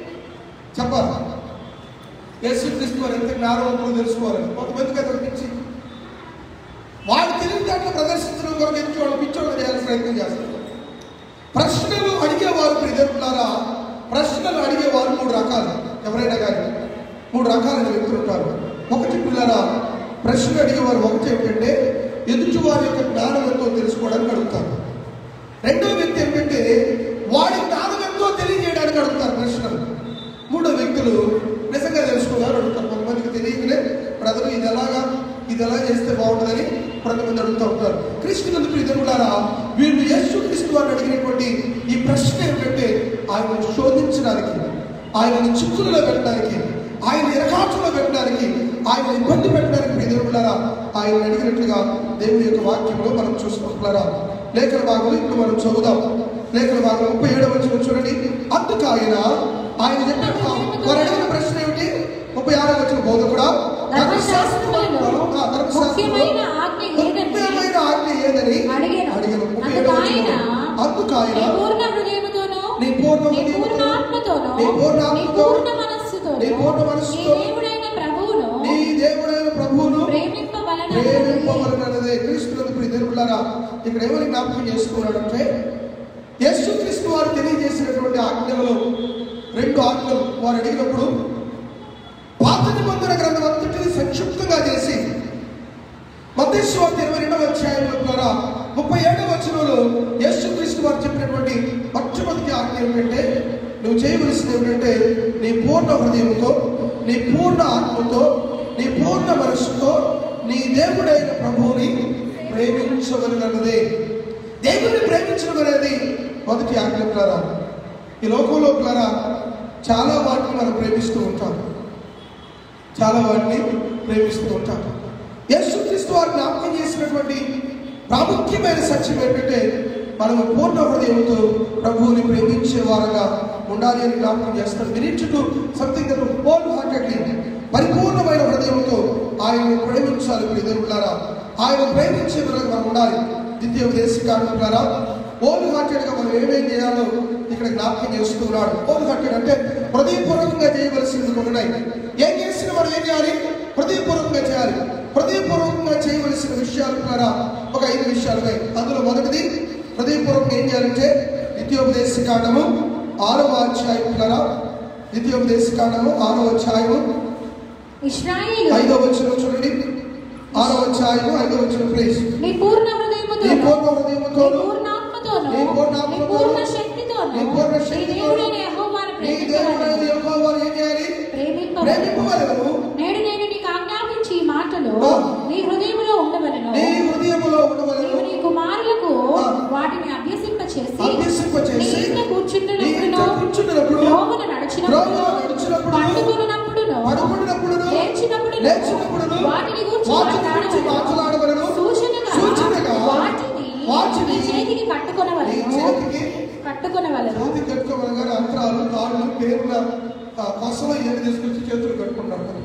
చెప్పాలి యేసుక్రీస్తు వారు ఎంత జ్ఞానవంతులు తెలుసుకోవాలని కొంతమందికి అది పిచ్చి వాళ్ళు తెలివితేటలు ప్రదర్శించడం కొరకు ఎదుటి వాళ్ళు పిచ్చోళ్ళు చేయాల్సిన ప్రయత్నం చేస్తారు ప్రశ్నలు అడిగేవారు ప్రియులారా ప్రశ్నలు అడిగేవారు మూడు రకాలు ఎవరైనా కానీ మూడు రకాలైన వ్యక్తులు ఉంటారు ఒకటి పిల్లరా ప్రశ్నలు అడిగేవారు ఒకటి ఏమిటంటే ఎదుటి వారి యొక్క జ్ఞానం ఎంతో తెలుసుకోవడానికి అడుగుతారు రెండో వ్యక్తి ఏమిటంటే వాడి జ్ఞానం ఎంతో తెలియజేయడానికి అడుగుతారు ప్రశ్నలు మూడో వ్యక్తులు నిజంగా తెలుసుకున్నారు అడుగుతారు కొంతమందికి తెలియకనే బ్రదరు ఇది ఎలాగా ఇది ఎలా చేస్తే బాగుంటుందని కొంతమంది అడుగుతూ ఉంటారు క్రీస్తునందుకు ఇద్దరులారా వీళ్ళు యేసు క్రీస్తు వారిని అడిగినటువంటి ఈ ప్రశ్న ఏమిటంటే ఆయనను శోధించడానికి ఆయనను చిక్కులలో పెట్టడానికి ఆయన ఎరకాచులో పెట్టడానికి ఆయన ఇబ్బంది పెట్టడానికి ఎదురులారా ఆయన అడిగినట్లుగా దేవుని యొక్క వాక్యంలో మనం చూసుకుంటున్నారా లేఖన భాగం ఇప్పుడు మనం చదువుదాం లేఖన భాగం ముప్పై ఏడవ వచ్చిన చూడండి అందుకు ఆయన ఆయన చెప్పిన వారు అడిగిన ప్రశ్న ఏమిటి ముప్పై ఆరో వచ్చిన బోధ కూడా ధర్మశాస్త్రములలో ముఖ్యమైన ఆజ్ఞ ఏదని ముఖ్యమైన ఆజ్ఞ ఏదని అడిగాను. అడిగాను ముప్పై అందుకు ఏడవ ఆయన వచ్చిన అందుకు నీ ఆయన పూర్ణ హృదయముతోనూ నీ పూర్ణ నీ హృదయముతో, పూర్ణ ఆత్మతోనూ నీ పూర్ణ నీ ఆత్మతో, పూర్ణ మనస్సుతోనూ నీ పూర్ణ నీ మనస్సుతో, దేవుడైన ప్రభువును నీ దేవుడైన ప్రభువును ప్రేమింపవలనని ప్రేమింపవలనదే క్రీస్తునందు ప్రియదేవులారా ఇక్కడ ఏమని జ్ఞాపకం చేసుకున్నాడంటే యేసు క్రీస్తు వారు తెలియజేసినటువంటి ఆజ్ఞలలో రెండు ఆజ్ఞలు వారు అడిగినప్పుడు పాత నిబంధన గ్రంథం అంతటిని సంక్షిప్తంగా చేసి మతేశ్వార్త ఇరవై రెండవ అధ్యాయంలో ద్వారా ముప్పై ఏడవ వచనంలో యేసు క్రీస్తు వారు చెప్పినటువంటి మొట్టమొదటి ఆజ్ఞ ఏమిటంటే నువ్వు చేయవలసింది ఏమిటంటే నీ పూర్ణ హృదయంతో నీ పూర్ణ ఆత్మతో నీ పూర్ణ మనస్సుతో నీ దేవుడైన ప్రభువుని ప్రేమించగలగన్నదే దేవుని ప్రేమించడం అనేది మొదటి ఆజ్ఞ ద్వారా ఈ లోకంలో ద్వారా చాలా వాటిని మనం ప్రేమిస్తూ ఉంటాం చాలా వాటిని ప్రేమిస్తూ ఉంటాం యేసుక్రీస్తు వారు జ్ఞాపకం చేసినటువంటి ప్రాముఖ్యమైన సత్యం ఏంటంటే మనము పూర్ణ హృదయంతో ప్రభువుని ప్రేమించే వారుగా ఉండాలి అని జ్ఞాపకం చేస్తాం we need to do something that wholeheartedly పరిపూర్ణమైన హృదయంతో ఆయనను ప్రేమించాలి ప్రియదేవులారా ఆయన ప్రేమించే విధంగా మనం ఉండాలి ద్వితీయ విదేశీ కార్మికులారా హోల్ హార్టెడ్గా మనం ఏమేం చేయాలో ఇక్కడ జ్ఞాపకం చేస్తున్నాడు హోల్ హార్టెడ్ అంటే హృదయపూర్వకంగా చేయవలసినవి కొన్ని ఉన్నాయి ఏం చేసిన మనం ఏం చేయాలి హృదయపూర్వకంగా చేయాలి హృదయపూర్వకంగా చేయవలసిన విషయాలు ద్వారా ఒక ఐదు విషయాలు ఉన్నాయి అందులో మొదటిది హృదయపూర్వకంగా ఏం చేయాలంటే నిత్యోపదేశ కాండము ఆరవ అధ్యాయం ద్వారా నిత్యోపదేశ కాండము ఆరవ అధ్యాయము ఇశ్రాయేలు ఐదవ వచ్చిన చూడండి ఆరవ అధ్యాయము ఐదవ వచ్చిన ప్లేస్ నీ పూర్ణ హృదయముతో నీ పూర్ణ హృదయముతో నీ పూర్ణ ఆత్మతోను నీ పూర్ణ నీ ఆత్మతోను, పూర్ణ శక్తితోను నీ పూర్ణ నీ శక్తితోను, దేవుడైన యెహోవాను యెహోవాను నీ దేవుడైన యెహోవాను ఏం చేయాలి ప్రేమింపవలెను ప్రేమింపవలెను నేడు నేను నీకు ఆజ్ఞాపించి ఈ మాటలు ఆ. నీ హృదయంలో ఉండవలను నీ హృదయములో ఉండవలెను నీవు నీ కుమారులకు ఆ. వాటిని అభ్యసింపచేసి అభ్యసింపచేసి నీ ఇంట నీ కూర్చుంటున్నప్పుడును ఇంట కూర్చున్నప్పుడు త్రోవన నడిచినప్పుడును త్రోవన నడిచినప్పుడును పండుకొనున్నప్పుడును పడుకున్నప్పుడును లేచినప్పుడును లేచినప్పుడును వాటిని గూర్చి వాటిని గురించి మాట్లాడవలెను సూచనగా సూచనగా వాటిని వాటిని నీ చేతికి నీ కట్టుకొనవలెను చేతికి కట్టుకొనవలెను చేతి కట్టుకోవలగానే అంతరాలు కాళ్ళు పేర్ల కసలు ఇవన్నీ తీసుకొచ్చి చేతులు కట్టుకుంటారు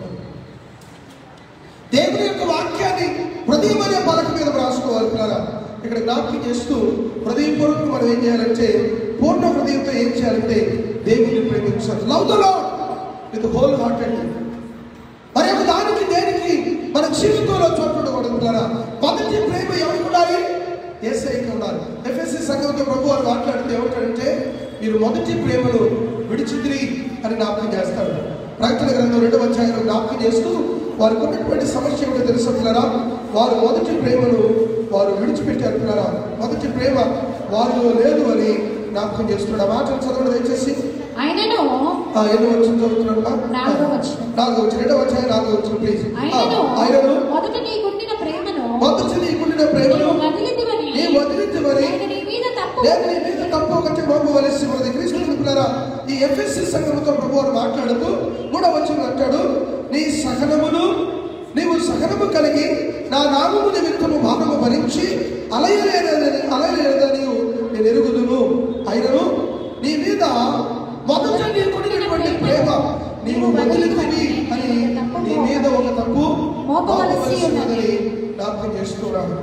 దేవుని యొక్క వాక్యాన్ని హృదయం అనే పలక మీద రాసుకోవాలి పిల్లరా ఇక్కడ జ్ఞాపకం చేస్తూ హృదయపూర్వకం మనం ఏం చేయాలంటే పూర్ణ హృదయంతో ఏం చేయాలంటే దేవుని ప్రేమించాలి love the Lord with wholehearted మరి ఒక దానికి దేనికి మన జీవితంలో చోటు ఉండకూడదు పిల్లరా మొదటి ప్రేమ ఎవరికి ఉండాలి ఏసైకి ఉండాలి ఎఫ్ఎస్సి సంఘంతో ప్రభు వారు మాట్లాడితే ఏమంటాడంటే మీరు మొదటి ప్రేమను విడిచితిరి అని జ్ఞాపకం చేస్తాడు ప్రకటన గ్రంథం రెండవ అధ్యాయంలో జ్ఞాపకం చేస్తూ వారికి ఉన్నటువంటి సమస్య ఏమిటో తెలుసు పిల్లరా వారు మొదటి ప్రేమను వారు విడిచిపెట్టారు పిల్లరా మొదటి ప్రేమ వారిలో లేదు అని జ్ఞాపకం చేస్తున్నాడు ఆ మాటలు చదవడం దయచేసి ఆయనను ఆ, ఎన్నో వచ్చిన చదువుతున్నాడు నాలుగో వచనం. నాలుగో వచ్చిన రెండవ అధ్యాయం నాలుగో వచ్చిన ప్లీజ్ ఆయనను ఆయనను మొదట నీకుండిన ప్రేమను మొదటి నీకుండిన ప్రేమను నీవు వదిలితివని నీ వదిలించమని నేను నీ మీద తప్పు నేను నీ మీద తప్పు ఒకటి మోపవలసి ఉన్నది క్రీస్తు పిల్లరా ఈ ఎఫ్ఎస్సి సంఘముతో ప్రభు వారు మాట్లాడుతూ కూడా వచ్చిన అంటాడు నీ సహనమును నీవు సహనము కలిగి నా నామము నిమిత్తము భాగము భరించి అలయలేదని అలయలేదని నేను ఎరుగుదును అయినను నీ మీద మొదట నీకున్నటువంటి ప్రేమ నీవు వదిలితివి అని నీ మీద ఒక తప్పు మోపవలసి ఉన్నదని జ్ఞాపకం చేస్తున్నాను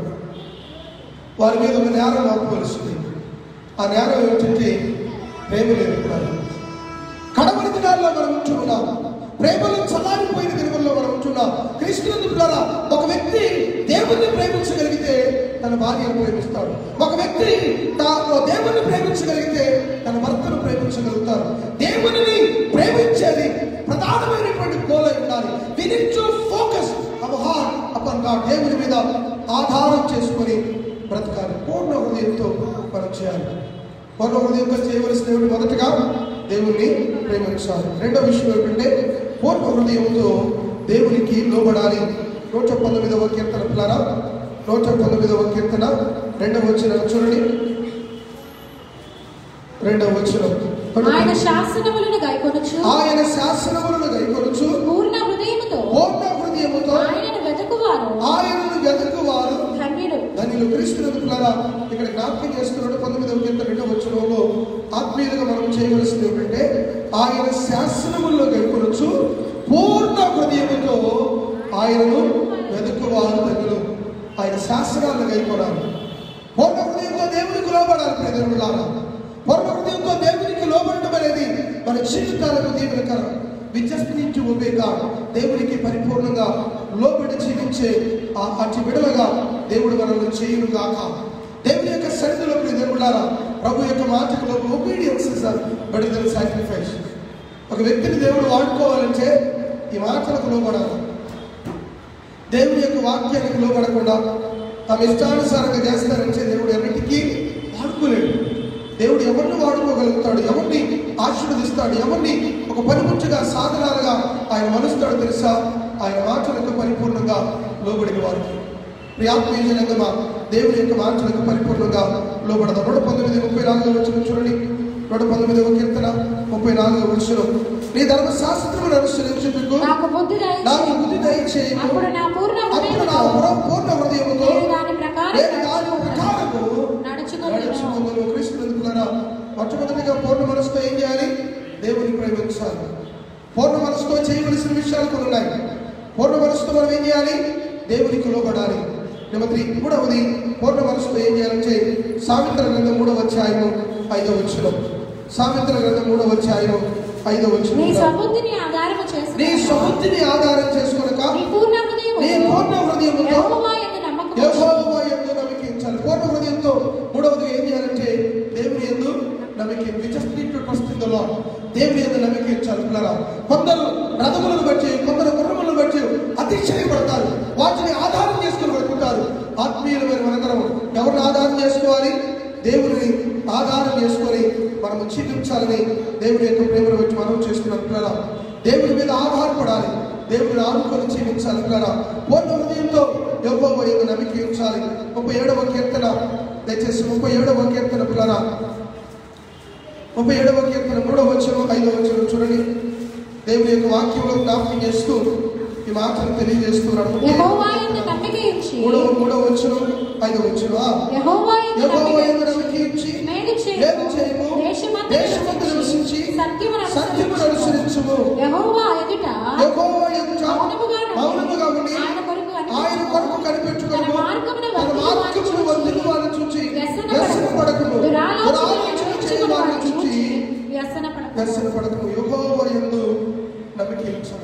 వారి మీద ఒక నేరం మోపవలసింది ఆ నేరం ఏమిటంటే ప్రేమ లేదు కడవరి దినాల్లో మనం ఉంటున్నాం ప్రేమలో చల్లారిపోయిన దినముల్లో మనం ఉంటున్నాం క్రీస్తునందు పిల్లరా ఒక వ్యక్తి దేవుణ్ణి ప్రేమించగలిగితే తన భార్యను ప్రేమిస్తాడు ఒక వ్యక్తి తా- దేవుణ్ణి ప్రేమించగలిగితే తన భర్తను ప్రేమించగలుగుతారు దేవునిని ప్రేమించేది ప్రధానమైనటువంటి గోల్ అయి ఉండాలి we need to focus our heart upon God దేవుని మీద ఆధారం చేసుకొని బ్రతకాలి పూర్ణ హృదయంతో మనం చేయాలి పూర్ణ హృదయంతో చేయవలసిన దేవుడు మొదటగా దేవుణ్ణి ప్రేమించాలి రెండో విషయం ఏమిటంటే పూర్ణ హృదయంతో దేవునికి లోబడాలి నూట పంతొమ్మిదవ కీర్తన పిల్లరా నూట పంతొమ్మిదవ కీర్తన రెండవ వచ్చిన చూడండి రెండవ వచ్చిన ఆయన శాసనములను గైకొనొచ్చు ఆయన శాసనములను గైకొనుచు పూర్ణ హృదయముతో పూర్ణ హృదయముతో ఆయనను వెతుకువారు ఆయనను వెతుకువారు ధన్యులు దానిలో క్రీస్తునందు పిల్లరా ఇక్కడ జ్ఞాపకం చేస్తున్నాడు పంతొమ్మిదవ కింద రెండవ వచనంలో ఆత్మీయులుగా మనం చేయవలసింది ఏమిటంటే ఆయన శాసనముల్లో గైకొనొచ్చు పూర్ణ హృదయముతో ఆయనను వెతుకువారు ధన్యులు ఆయన శాసనాలను గైకొనాలి పూర్ణ హృదయంతో దేవునికి లోబడాలి ప్రజలులారా పూర్ణ హృదయంతో దేవునికి లోబడటం అనేది మన జీవితాలకు దీవెనకరం we just need to obey God దేవునికి పరిపూర్ణంగా లోబడి జీవించే ఆ అతి విడలగా దేవుడు మనల్ని చేయును గాక దేవుని యొక్క సన్నిధిలో దేవుడారా ప్రభు యొక్క మాటకు obedience is but then sacrifice ఒక వ్యక్తిని దేవుడు వాడుకోవాలంటే ఈ మాటలకు లోబడాలి దేవుని యొక్క వాక్యానికి లోబడకుండా తమ ఇష్టానుసారంగా చేస్తారంటే దేవుడు ఎవరికి వాడుకోలేడు దేవుడు ఎవరిని వాడుకోగలుగుతాడు ఎవరిని ఆశీర్వదిస్తాడు ఎవరిని ఒక పనిముచ్చుగా సాధనాలుగా ఆయన మనుస్తాడు తెలుసా ఆయన మాటలకు పరిపూర్ణంగా లోబడిన వారు ప్రియాత్మీయజనంగా దేవుని యొక్క మాటలకు పరిపూర్ణంగా లోబడదాం నూట పంతొమ్మిది ముప్పై నాలుగు వచ్చిన చూడండి నూట పంతొమ్మిదవ కీర్తన ముప్పై నాలుగు వచ్చిన నీ ధర్మశాస్త్రమును అనుసరించుటకు నాకు బుద్ధి దయచేయి. నాకు బుద్ధి దయచేయము అప్పుడు నా పూర్ణ అప్పుడు నా హృదయముతో పూర్ణ- పూర్ణ హృదయముతో నేను దాని ప్రకారం నేను దాని ప్రకారము నడుచుకొనుదును. నడుచుకొనుదును. క్రీస్తునందుకులారా మొట్టమొదటిగా పూర్ణ మనసుతో ఏం చేయాలి దేవుని ప్రేమించాలి పూర్ణ మనసుతో చేయవలసిన విషయాలు కొన్ని ఉన్నాయి పూర్ణ మనసుతో మనం ఏం చేయాలి దేవునికి లోబడాలి నెంబర్ త్రీ మూడవది పూర్ణ మనసుతో ఏం చేయాలంటే సామిత్ర గ్రంథం మూడవ అధ్యాయము ఐదవ వచ్చిన సామిత్ర గ్రంథం మూడవ అధ్యాయం ఐదవ నీ వచ్చిన సబుద్ధిని ఆధారము చేసి నీ సముద్ధిని ఆధారం చేసుకొనక నీ పూర్ణ హృదయము నీ పూర్ణ హృదయముతో యెహోవా యందు నమ్మకము యెహోవా యందు నమ్మకించాలి పూర్ణ హృదయంతో మూడవది ఏం చేయాలంటే దేవుని యందు నమ్మకం we just need to trust in the Lord దేవుని యందు నమ్మకించాలి పిల్లరా కొందరు రథములను బట్టి కొందరు గుర్రములను బట్టి అతిశయపడతారు వాటిని ఆధారం చేసుకుని పడుకుంటారు ఆత్మీయులమైన మనందరం ఎవరిని ఆధారం చేసుకోవాలి దేవుని ఆధారం చేసుకొని మనము జీవించాలని దేవుని యొక్క ప్రేమను బట్టి మనం చేస్తున్నాం పిల్లల దేవుని మీద ఆధారపడాలి దేవుని ఆనుకొని జీవించాలి పిల్లల పూర్ణ హృదయంతో యెహోవా యందు నమ్మిక ఉంచాలి ముప్పై ఏడవ కీర్తన దయచేసి ముప్పై ఏడవ కీర్తన పిల్లల ముప్పై ఏడవ కీర్తన మూడవ వచనం ఐదవ వచనం చూడండి దేవుని యొక్క వాక్యంలో జ్ఞాపకం చేస్తూ ఈ మాటను తెలియజేస్తున్నాడు యెహోవా యందు నమ్మిక ఉంచి మూడవ మూడవ వచనం ఐదవ వచనం ఆ. యెహోవా యందు యెహోవా యందు నమ్మిక ఉంచి నమ్మిక ఉంచి మేలు చేయము. మేలు చేయము. దేశమందు దేశమందు నివసించి సత్యమును సత్యమును అనుసరించుము. అనుసరించుము. యెహోవా ఎదుట యెహోవా ఎదుట మౌనముగా నుండి మౌనముగా ఉండి ఆయన కొరకు కనిపెట్టుకొనుము. ఆయన కొరకు కనిపెట్టుకొనుము. తన మార్గమును తన వంతులు మార్గమును వారిని వంతులు చూచి, వారిని చూచి వ్యసనపడకుము. వ్యసనపడకుము. దురాలోచనలు దురాలోచన ఎంచుకుని చేయు వారిని వారిని చూచి చూచి వ్యసనపడకుము. వ్యసనపడకము యెహోవా యందు నమ్మిక ఉంచాలి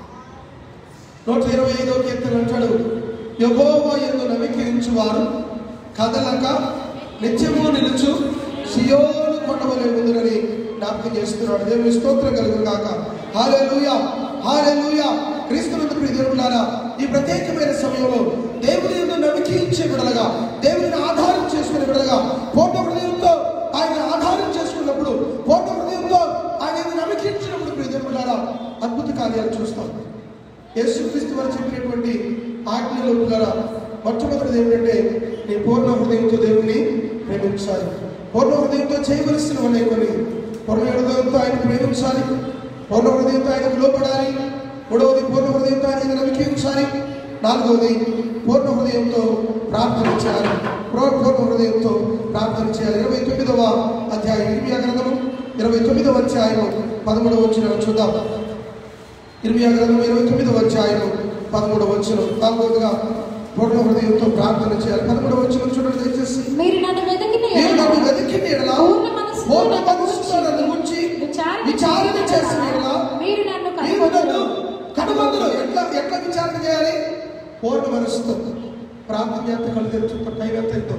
నూట ఇరవై ఐదో కీర్తన అంటాడు యహోవా ఎందు నమ్మకించు వారు కదలక నిత్యము నిలుచు సియోను కొండవలే ఉందని జ్ఞాపకం చేస్తున్నాడు దేవుని స్తోత్రం కలుగును గాక హాలెలూయా హాలెలూయా క్రీస్తునందు ప్రియ దేవులారా ఈ ప్రత్యేకమైన సమయంలో దేవుని ఎందు నమ్మకించే విడలగా దేవుని ఆధారం చేసుకునే విడలగా పూర్ణ హృదయంతో ఆయన ఆధారం చేసుకున్నప్పుడు పూర్ణ హృదయంతో ఆయన ఎందు నమ్మకించినప్పుడు ప్రియ దేవులారా అద్భుత కార్యాలు చూస్తాం యేసుక్రీస్తు వారు చెప్పినటువంటి ఆజ్ఞలు ద్వారా మొట్టమొదటిది ఏంటంటే నీ పూర్ణ హృదయంతో దేవుని ప్రేమించాలి పూర్ణ హృదయంతో చేయవలసిన ఉన్నాయి కొన్ని పూర్ణ హృదయంతో ఆయన ప్రేమించాలి పూర్ణ హృదయంతో ఆయనకు లోపడాలి మూడవది పూర్ణ హృదయంతో ఆయన నమ్మిక ఉంచాలి నాలుగవది పూర్ణ హృదయంతో ప్రార్థన చేయాలి పూర్ణ పూర్ణ హృదయంతో ప్రార్థన చేయాలి ఇరవై తొమ్మిదవ అధ్యాయం ఇరవై గ్రంథము ఇరవై తొమ్మిదవ అధ్యాయం పదమూడవ వచ్చిన చూద్దాం ఇరవై గ్రంథం ఇరవై తొమ్మిదవ అధ్యాయం పదమూడవ వచ్చిన నాలుగవదిగా పూర్ణ హృదయంతో ప్రార్థన చేయాలి పదమూడవ వచ్చిన చూడండి దయచేసి మీరు నన్ను వెతికిన నేను నన్ను ఎడల వెతికిన ఎడల పూర్ణ మనస్సుతో పూర్ణ నన్ను మనస్సుతో నన్ను ఉంచి విచారణ విచారణ చేసిన ఎడల మీరు నన్ను మీరు నన్ను కనుగొందురు. కనుగొందురు ఎట్లా ఎట్లా విచారణ చేయాలి పూర్ణ మనస్సుతో ప్రార్థన చేస్తే కళ్ళు తెరుచుకుంటారు టైం ఎంత అవుతుందో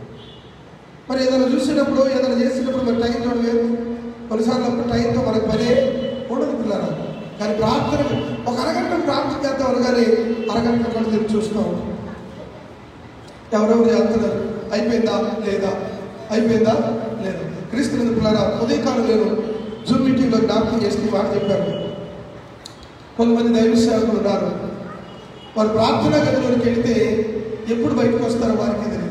మరి ఏదైనా చూసినప్పుడు ఏదైనా చేసినప్పుడు మరి టైం చూడలేదు కొన్నిసార్లు అప్పుడు టైంతో మనకు పనే ఉండదు పిల్లలు కానీ ప్రార్థన ఒక అరగంట ప్రార్థన చేద్దాం అనగానే అరగంట కళ్ళు తెరిచి చూస్తూ ఉంటాం ఎవరెవరు చేస్తున్నారు అయిపోయిందా లేదా అయిపోయిందా లేదా క్రీస్తు పిల్లరా ఉదయకాలం నేను జూమ్ మీటింగ్లో జ్ఞాపకం చేస్తే ఈ మాట చెప్పాను కొంతమంది దైవ సేవకులు ఉన్నారు వారు ప్రార్థనా గదిలోకి వెళితే ఎప్పుడు బయటకు వస్తారో వారికి తెలియదు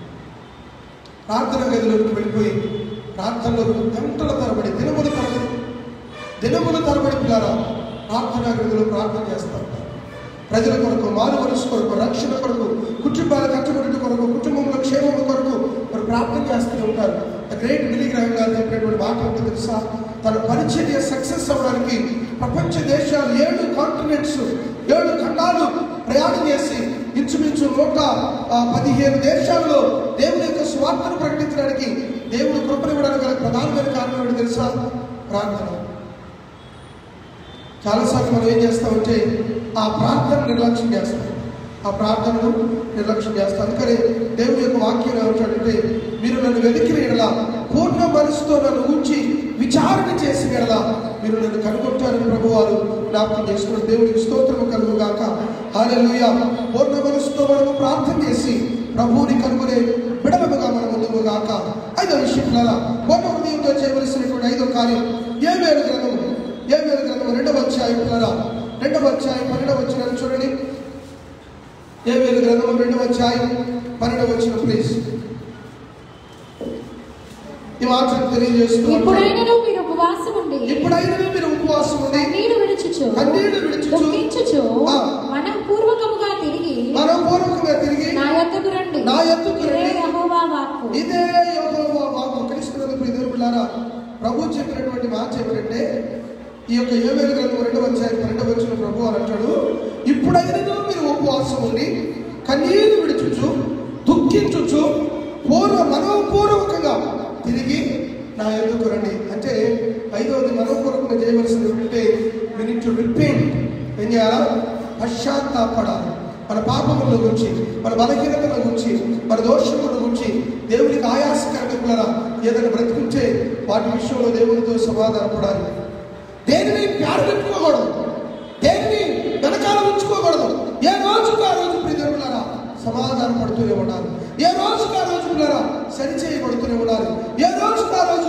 ప్రార్థనా గదిలోకి వెళ్ళిపోయి ప్రార్థనలో గంటల తరబడి దినముల తరబడి దినముల తరబడి పిల్లారా ప్రార్థనా గదిలో ప్రార్థన చేస్తారు ప్రజల కొరకు మారు మనసు కొరకు రక్షణ కొరకు కుటుంబాల కట్టుబడి కొరకు కుటుంబంలో క్షేమం కొరకు వారు ప్రార్థన చేస్తూనే ఉంటారు గ్రేట్ బిలీ గ్రహం గారు చెప్పినటువంటి మాట ఏంటో తెలుసా తన పరిచర్య సక్సెస్ అవ్వడానికి ప్రపంచ దేశాలు ఏడు కాంటినెంట్స్ ఏడు ఖండాలు ప్రయాణం చేసి ఇంచుమించు నూట ఆ, పదిహేను దేశాల్లో దేవుని యొక్క స్వార్థను ప్రకటించడానికి దేవుడు కృపనివ్వడానికి గల ప్రధానమైన కారణం ఏంటో తెలుసా ప్రార్థన చాలాసార్లు మనం ఏం చేస్తామంటే ఆ ప్రార్థన నిర్లక్ష్యం చేస్తాం ఆ ప్రార్థనను నిర్లక్ష్యం చేస్తాం అందుకని దేవుని యొక్క వాక్యం ఏమంటాడంటే మీరు నన్ను వెతికిన ఎడల పూర్ణ మనసుతో నన్ను ఉంచి విచారణ చేసిన ఎడల మీరు నన్ను కనుగొంటారని ప్రభు వారు జ్ఞాపకం చేసుకుని దేవుడికి స్తోత్రము కలుగు గాక హాలెలూయా పూర్ణ మనసుతో మనము ప్రార్థన చేసి ప్రభువుని కనుగొనే బిడమగా మనం ముందుకు గాక ఐదో విషయం పూర్ణ హృదయంతో చేయవలసినటువంటి ఐదో కార్యం ఏ వేరు గ్రంథము ఏ వేరు గ్రంథం రెండవ అధ్యాయం పిల్లరా రెండవ అధ్యాయం పన్నెండవ వచ్చిన చూడండి ఏ వేరు గ్రంథం రెండవ అధ్యాయం పన్నెండవ వచ్చిన ప్లీజ్ ఈ మాటను తెలియజేస్తూ ఇప్పుడైనను మీరు ఉపవాసం ఉండి ఇప్పుడైనా మీరు ఉపవాసం ఉంది కన్నీరు విడుచుచు కన్నీళ్లు విడుచుచు దుఃఖించుచు ఆ. మనం పూర్వకముగా తిరిగి మనపూర్వకంగా తిరిగి నా యొద్దకు రండి నా యొద్దకు ఇదే రండి. యెహోవా వాక్కు ఇదే యెహోవా వాక్కు క్రీస్తునందు ప్రియ దేవులారా ప్రభు చెప్పినటువంటి మాట ఏమంటే ఈ యొక్క ఏవేలు గ్రంథం రెండవ అధ్యాయం రెండవ వచ్చిన ప్రభు అని అంటాడు ఇప్పుడైనా మీరు ఉపవాసం ఉండి కన్నీరు విడుచుచు దుఃఖించుచు పూర్వ మనోపూర్వకంగా తిరిగి నా ఎందుకు రండి అంటే ఐదవది మనోపూర్వకంగా చేయవలసింది ఏంటంటే we need to repent ఏం చేయాలా పశ్చాత్తాపడాలి మన పాపముల గురించి మన బలహీనతల గురించి మన దోషముల గురించి దేవునికి ఆయాసకరంగా ఏదైనా బ్రతుకుంటే వాటి విషయంలో దేవునితో సమాధానపడాలి దేనిని ప్యారు పెట్టుకోకూడదు దేనిని వెనకాల ఉంచుకోకూడదు ఏ రోజుకు ఆ రోజు ప్రియులారా సమాధానం పడుతూనే ఉండాలి ఏ రోజుకు ఆ రోజు పిల్లరా సరి చేయబడుతూనే ఉండాలి ఏ రోజుకు ఆ రోజు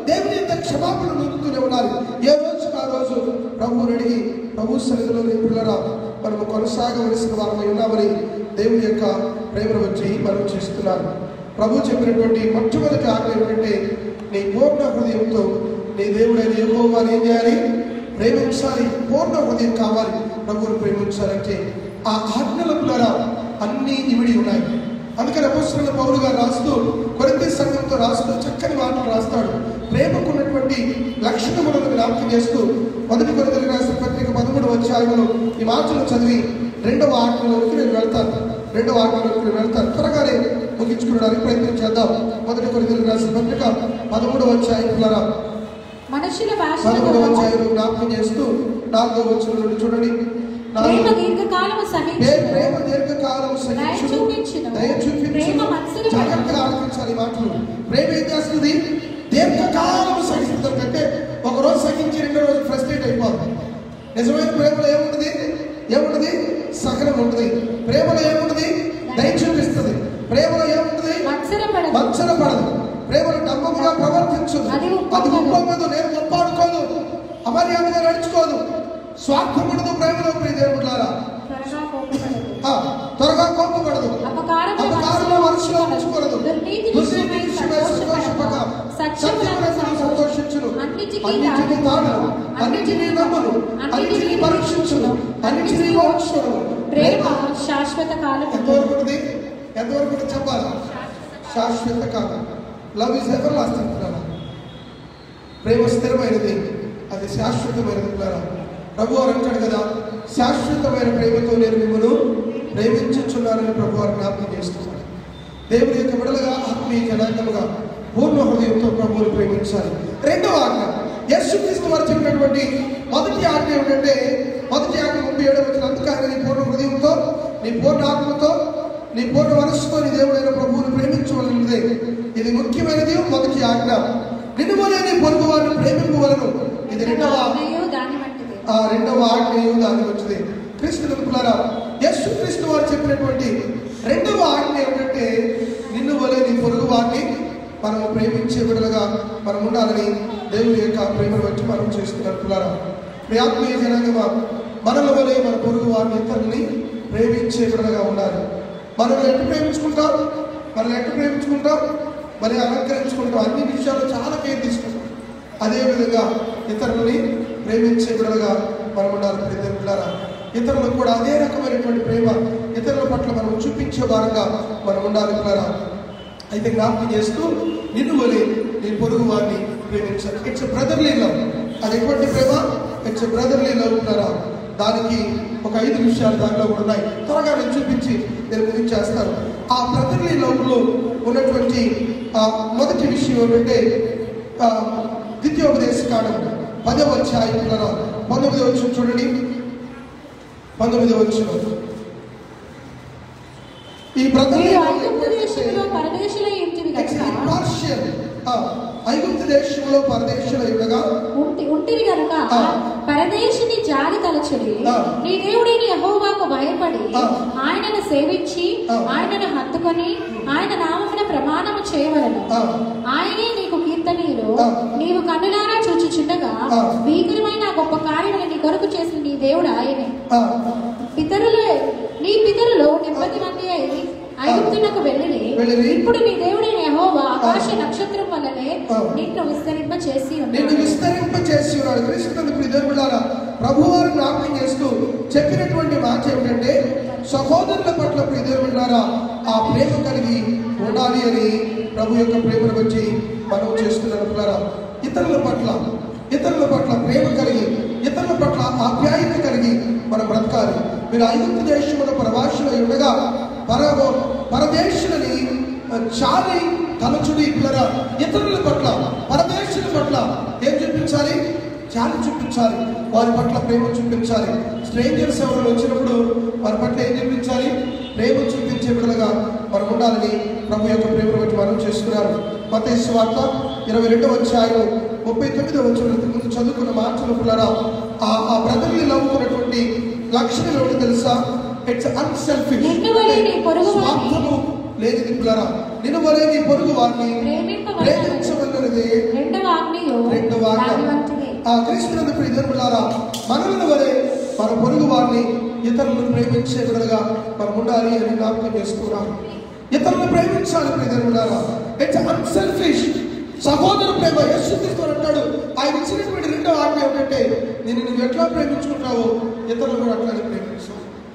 దేవుని యొక్క క్షమాపణ నొందుతూనే ఉండాలి ఏ రోజుకు ఆ రోజు ప్రభువుని అడిగి ప్రభు సన్నిధిలో నీ పిల్లరా మనము కొనసాగవలసిన వారమై ఉన్నామని దేవుని యొక్క ప్రేమను వచ్చి మనం చేస్తున్నారు ప్రభు చెప్పినటువంటి మొట్టమొదటి ఆజ్ఞ ఏమిటంటే నీ పూర్ణ హృదయంతో నీ దేవుడైన యెహోవాని ఏం చేయాలి ప్రేమించాలి పూర్ణ హృదయం కావాలి ప్రభువుని ప్రేమించాలంటే ఆ ఆజ్ఞల ద్వారా అన్నీ ఇమిడి ఉన్నాయి అందుకని అపోస్తున్న పౌరు గారు రాస్తూ కొరింథీ సంఘంతో రాస్తూ చక్కని మాటలు రాస్తాడు ప్రేమకున్నటువంటి లక్షణములను జ్ఞాపకం చేస్తూ మొదటి కొరింథీలకు రాసిన పత్రిక పదమూడు అధ్యాయంలో ఈ మాటలు చదివి రెండవ ఆజ్ఞలోకి నేను వెళ్తాను రెండవ ఆజ్ఞలోకి నేను వెళ్తాను త్వరగానే ముగించుకోవడానికి ప్రయత్నం చేద్దాం మొదటి కొరింథీలకు రాసిన పత్రిక పదమూడవ అధ్యాయం ద్వారా మనుషుల పదమూడవ భాషలో అధ్యాయం జ్ఞాపకం చేస్తూ నాలుగవ వచ్చిన నుండి చూడండి ప్రేమ నాలుగు దీర్ఘకాలము ప్రే- సహించును ప్రేమ దీర్ఘకాలం దయ సహించును చూపించును. దయ చూపించును ప్రేమ మనసును జాగ్రత్తగా ఆలోచించాలి ఈ మాటలు ప్రేమ ఏం చేస్తుంది దీర్ఘకాలం సహిస్తుంది అంటే ఒక రోజు సహించి రెండో రోజు ఫ్రస్ట్రేట్ అయిపోతుంది నిజమైన ప్రేమలో ఏముంటుంది ఏముంటుంది సహనం ఉంటుంది ప్రేమలో ఏముంటుంది దయ చూపిస్తుంది ప్రేమలో ఏముంటుంది మత్సరపడదు మచ్చన పడదు ప్రేమను నమ్మకంగా ప్రవర్తించదు అది అది ఒప్పుకోదు. ఒప్పుకోదు నేను గొప్పాడుకోదు అమర్యాదగా నడుచుకోదు స్వార్థం ఉండదు ప్రేమలో ప్రియ దేవుడారా త్వరగా కోపపడదు ఆ, త్వరగా కోపపడదు అపకారము అపకారము మనసులో ఉంచుకోరదు దుర్నీతి దుర్నీతి విషయమై విషయమై సంతోషపడక సత్యమునందు సంతోషించును అన్నిటినీ తాళను అన్నిటినీ నమ్మను అన్నిటినీ పరీక్షించును అన్నిటినీ ఓర్చును ప్రేమ శాశ్వత కాలం ఎంతవరకు ఉంది ఎంతవరకు ఉంది చెప్పాలి శాశ్వత కాలం లవ్ ఇస్ ఎవర్ లాస్టింగ్ ప్రేమ స్థిరమైనది అది శాశ్వతమైనది పిల్లరా ప్రభు వారు అంటాడు కదా శాశ్వతమైన ప్రేమతో నేను మిమ్మల్ని ప్రేమించుచున్నానని ప్రభు వారు జ్ఞాపకం చేస్తున్నారు దేవుని యొక్క విడలుగా ఆత్మీయ జనాంగముగా పూర్ణ హృదయంతో ప్రభువుని ప్రేమించాలి రెండవ ఆజ్ఞ యేసుక్రీస్తు వారు చెప్పినటువంటి మొదటి ఆజ్ఞ ఏమిటంటే మొదటి ఆజ్ఞ ముప్పై ఏడవ వచ్చిన అందుకని నీ పూర్ణ హృదయంతో నీ పూర్ణ ఆత్మతో నీ పూర్ణ మనస్సుతో నీ దేవుడైన ప్రభువుని ప్రేమించవలనదే ఇది ముఖ్యమైనది మొదటి ఆజ్ఞ నిన్ను వలె నీ పొరుగు వారిని ప్రేమింపవలను ఇది రెండవ ఆజ్ఞయు దాని వంటిది ఆ రెండవ ఆజ్ఞయు దాని వచ్చింది క్రీస్తు నింపులారా యేసు క్రీస్తు వారు చెప్పినటువంటి రెండవ ఆజ్ఞ ఏమిటంటే నిన్ను వలె నీ పొరుగు వారిని మనము ప్రేమించే బిడ్డలుగా మనం ఉండాలని దేవుని యొక్క ప్రేమను బట్టి మనం చేస్తున్నారు పిల్లారా మీ ఆత్మీయ జనాంగమా మనల వలె మన పొరుగు వారిని ఇతరులని ప్రేమించే బిడ్డలుగా ఉండాలి మనల్ని ఎట్టు ప్రేమించుకుంటాం మనల్ని ఎట్టు ప్రేమించుకుంటాం మరి అలంకరించుకుంటాం అన్ని విషయాలు చాలా కేర్ తీసుకుంటాం అదేవిధంగా ఇతరులని ప్రేమించే బిడ్డలుగా మనం ఉండాలి ప్రియమిత్రులారా ఇతరులకు కూడా అదే రకమైనటువంటి ప్రేమ ఇతరుల పట్ల మనం చూపించే వారంగా మనం ఉండాలి పిల్లరా అయితే జ్ఞాపకం చేస్తూ నిన్ను వలె నీ పొరుగు వారిని ప్రేమించాలి ఇట్స్ బ్రదర్లీ లవ్ అది ఎటువంటి ప్రేమ ఇట్స్ బ్రదర్లీ లవ్ ఉన్నారా దానికి ఒక ఐదు విషయాలు దానిలో కూడా ఉన్నాయి త్వరగా నేను చూపించి నేను ముగించేస్తాను ఆ బ్రదర్లీ లవ్లో ఉన్నటువంటి ఆ మొదటి విషయం ఏంటంటే ఆ, ద్వితీయోపదేశ కాండం పదవ అధ్యాయంలో పంతొమ్మిది వచ్చిన చూడండి పంతొమ్మిది వచ్చిన ఈ బ్రదర్లీ మీరు లవ్ ఐగుప్తు ఏంటంటే దేశంలో పరదేశులై ఇంటివి It's కనుక impartial. ఆ, ఐగుప్తు దేశంలో పరదేశంలో ఉండగా ఉంటి ఉంటిరి గనుక ఆ. పరదేశిని జాలి తలచుడి ఆ. నీ దేవుడైన యెహోవాకు భయపడి ఆ. ఆయనను సేవించి ఆ. ఆయనను హత్తుకొని ఆయన నామమున ప్రమాణము చేయవలను ఆ, ఆయనే నీకు కీర్తనీయులు ఆ. నీవు కన్నులారా చూచుచుండగా ఆ. భీకరమైన గొప్ప కార్యములు నీ కొరకు చేసిన నీ దేవుడు ఆయనే ఆ, పితరులు నీ పితరులు నెమ్మది మంది అయి ఐగుప్తునకు వెళ్ళిరి వెళ్ళిరి. ఇప్పుడు నీ దేవుడైన యెహోవా ఆకాశ నక్షత్రం వల్లనే ఆ. నిన్ను విస్తరింప చేసి నిన్ను ఉన్నాడు విస్తరింప చేసి ఉన్నాడు క్రీస్తునందుకు ఇద్దరులారా ప్రభువారు జ్ఞాపకం చేస్తూ చెప్పినటువంటి మాట ఏమిటంటే సహోదరుల పట్ల ఇద్దరులారా ఆ ప్రేమ కలిగి ఉండాలి అని ప్రభు యొక్క ప్రేమను వచ్చి మనం చేస్తున్నారు పిల్లరా ఇతరుల పట్ల ఇతరుల పట్ల ప్రేమ కలిగి ఇతరుల పట్ల ఆప్యాయత కలిగి మనం బ్రతకాలి మీరు ఐగుప్తు దేశంలో పరభాషలో ఉండగా పర పరదేశులని చాలి తలచుడి పిల్లరా ఇతరుల పట్ల పరదేశుల పట్ల ఏం చూపించాలి చాలి చూపించాలి వారి పట్ల ప్రేమ చూపించాలి స్ట్రేంజర్స్ ఎవరు వచ్చినప్పుడు వారి పట్ల ఏం చూపించాలి ప్రేమ చూపించే బిడ్డలుగా మనం ఉండాలని ప్రభు యొక్క ప్రేమను బట్టి మనం చేస్తున్నారు మతేశ్వ వార్త ఇరవై రెండవ అధ్యాయం ముప్పై తొమ్మిదవ వచ్చిన ముందు చదువుకున్న మాటలు పిల్లరా ఆ ఆ బ్రదర్ని నవ్వుకున్నటువంటి లక్షణం ఏమిటి తెలుసా ఇట్స్ అన్సెల్ఫిష్ నిన్ను వలె నీ పొరుగు వారిని స్వార్థము లేని పిల్లరా నిన్ను వలె నీ పొరుగు వారిని ప్రేమింపవలెనని ప్రేమించవలనది రెండవ ఆజ్ఞయు యొక్క వార్త దాని వంటిదే ఆ క్రీస్తునందు ప్రియజనులారా మనలను వలె మన పొరుగు వారిని ఇతరులను ప్రేమించే విధంగా మనం ఉండాలి అని జ్ఞాపకం చేస్తున్నాం ఇతరులను ప్రేమించాలి ప్రియజనులారా ఇట్స్ అన్సెల్ఫిష్ సహోదర ప్రేమ యశుద్ధితో అంటాడు ఆయన ఇచ్చినటువంటి రెండో ఆజ్ఞ ఏమిటంటే నేను నువ్వు ఎట్లా ప్రేమించుకుంటావో ఇతరులు కూడా అట్లానే ప్రేమించు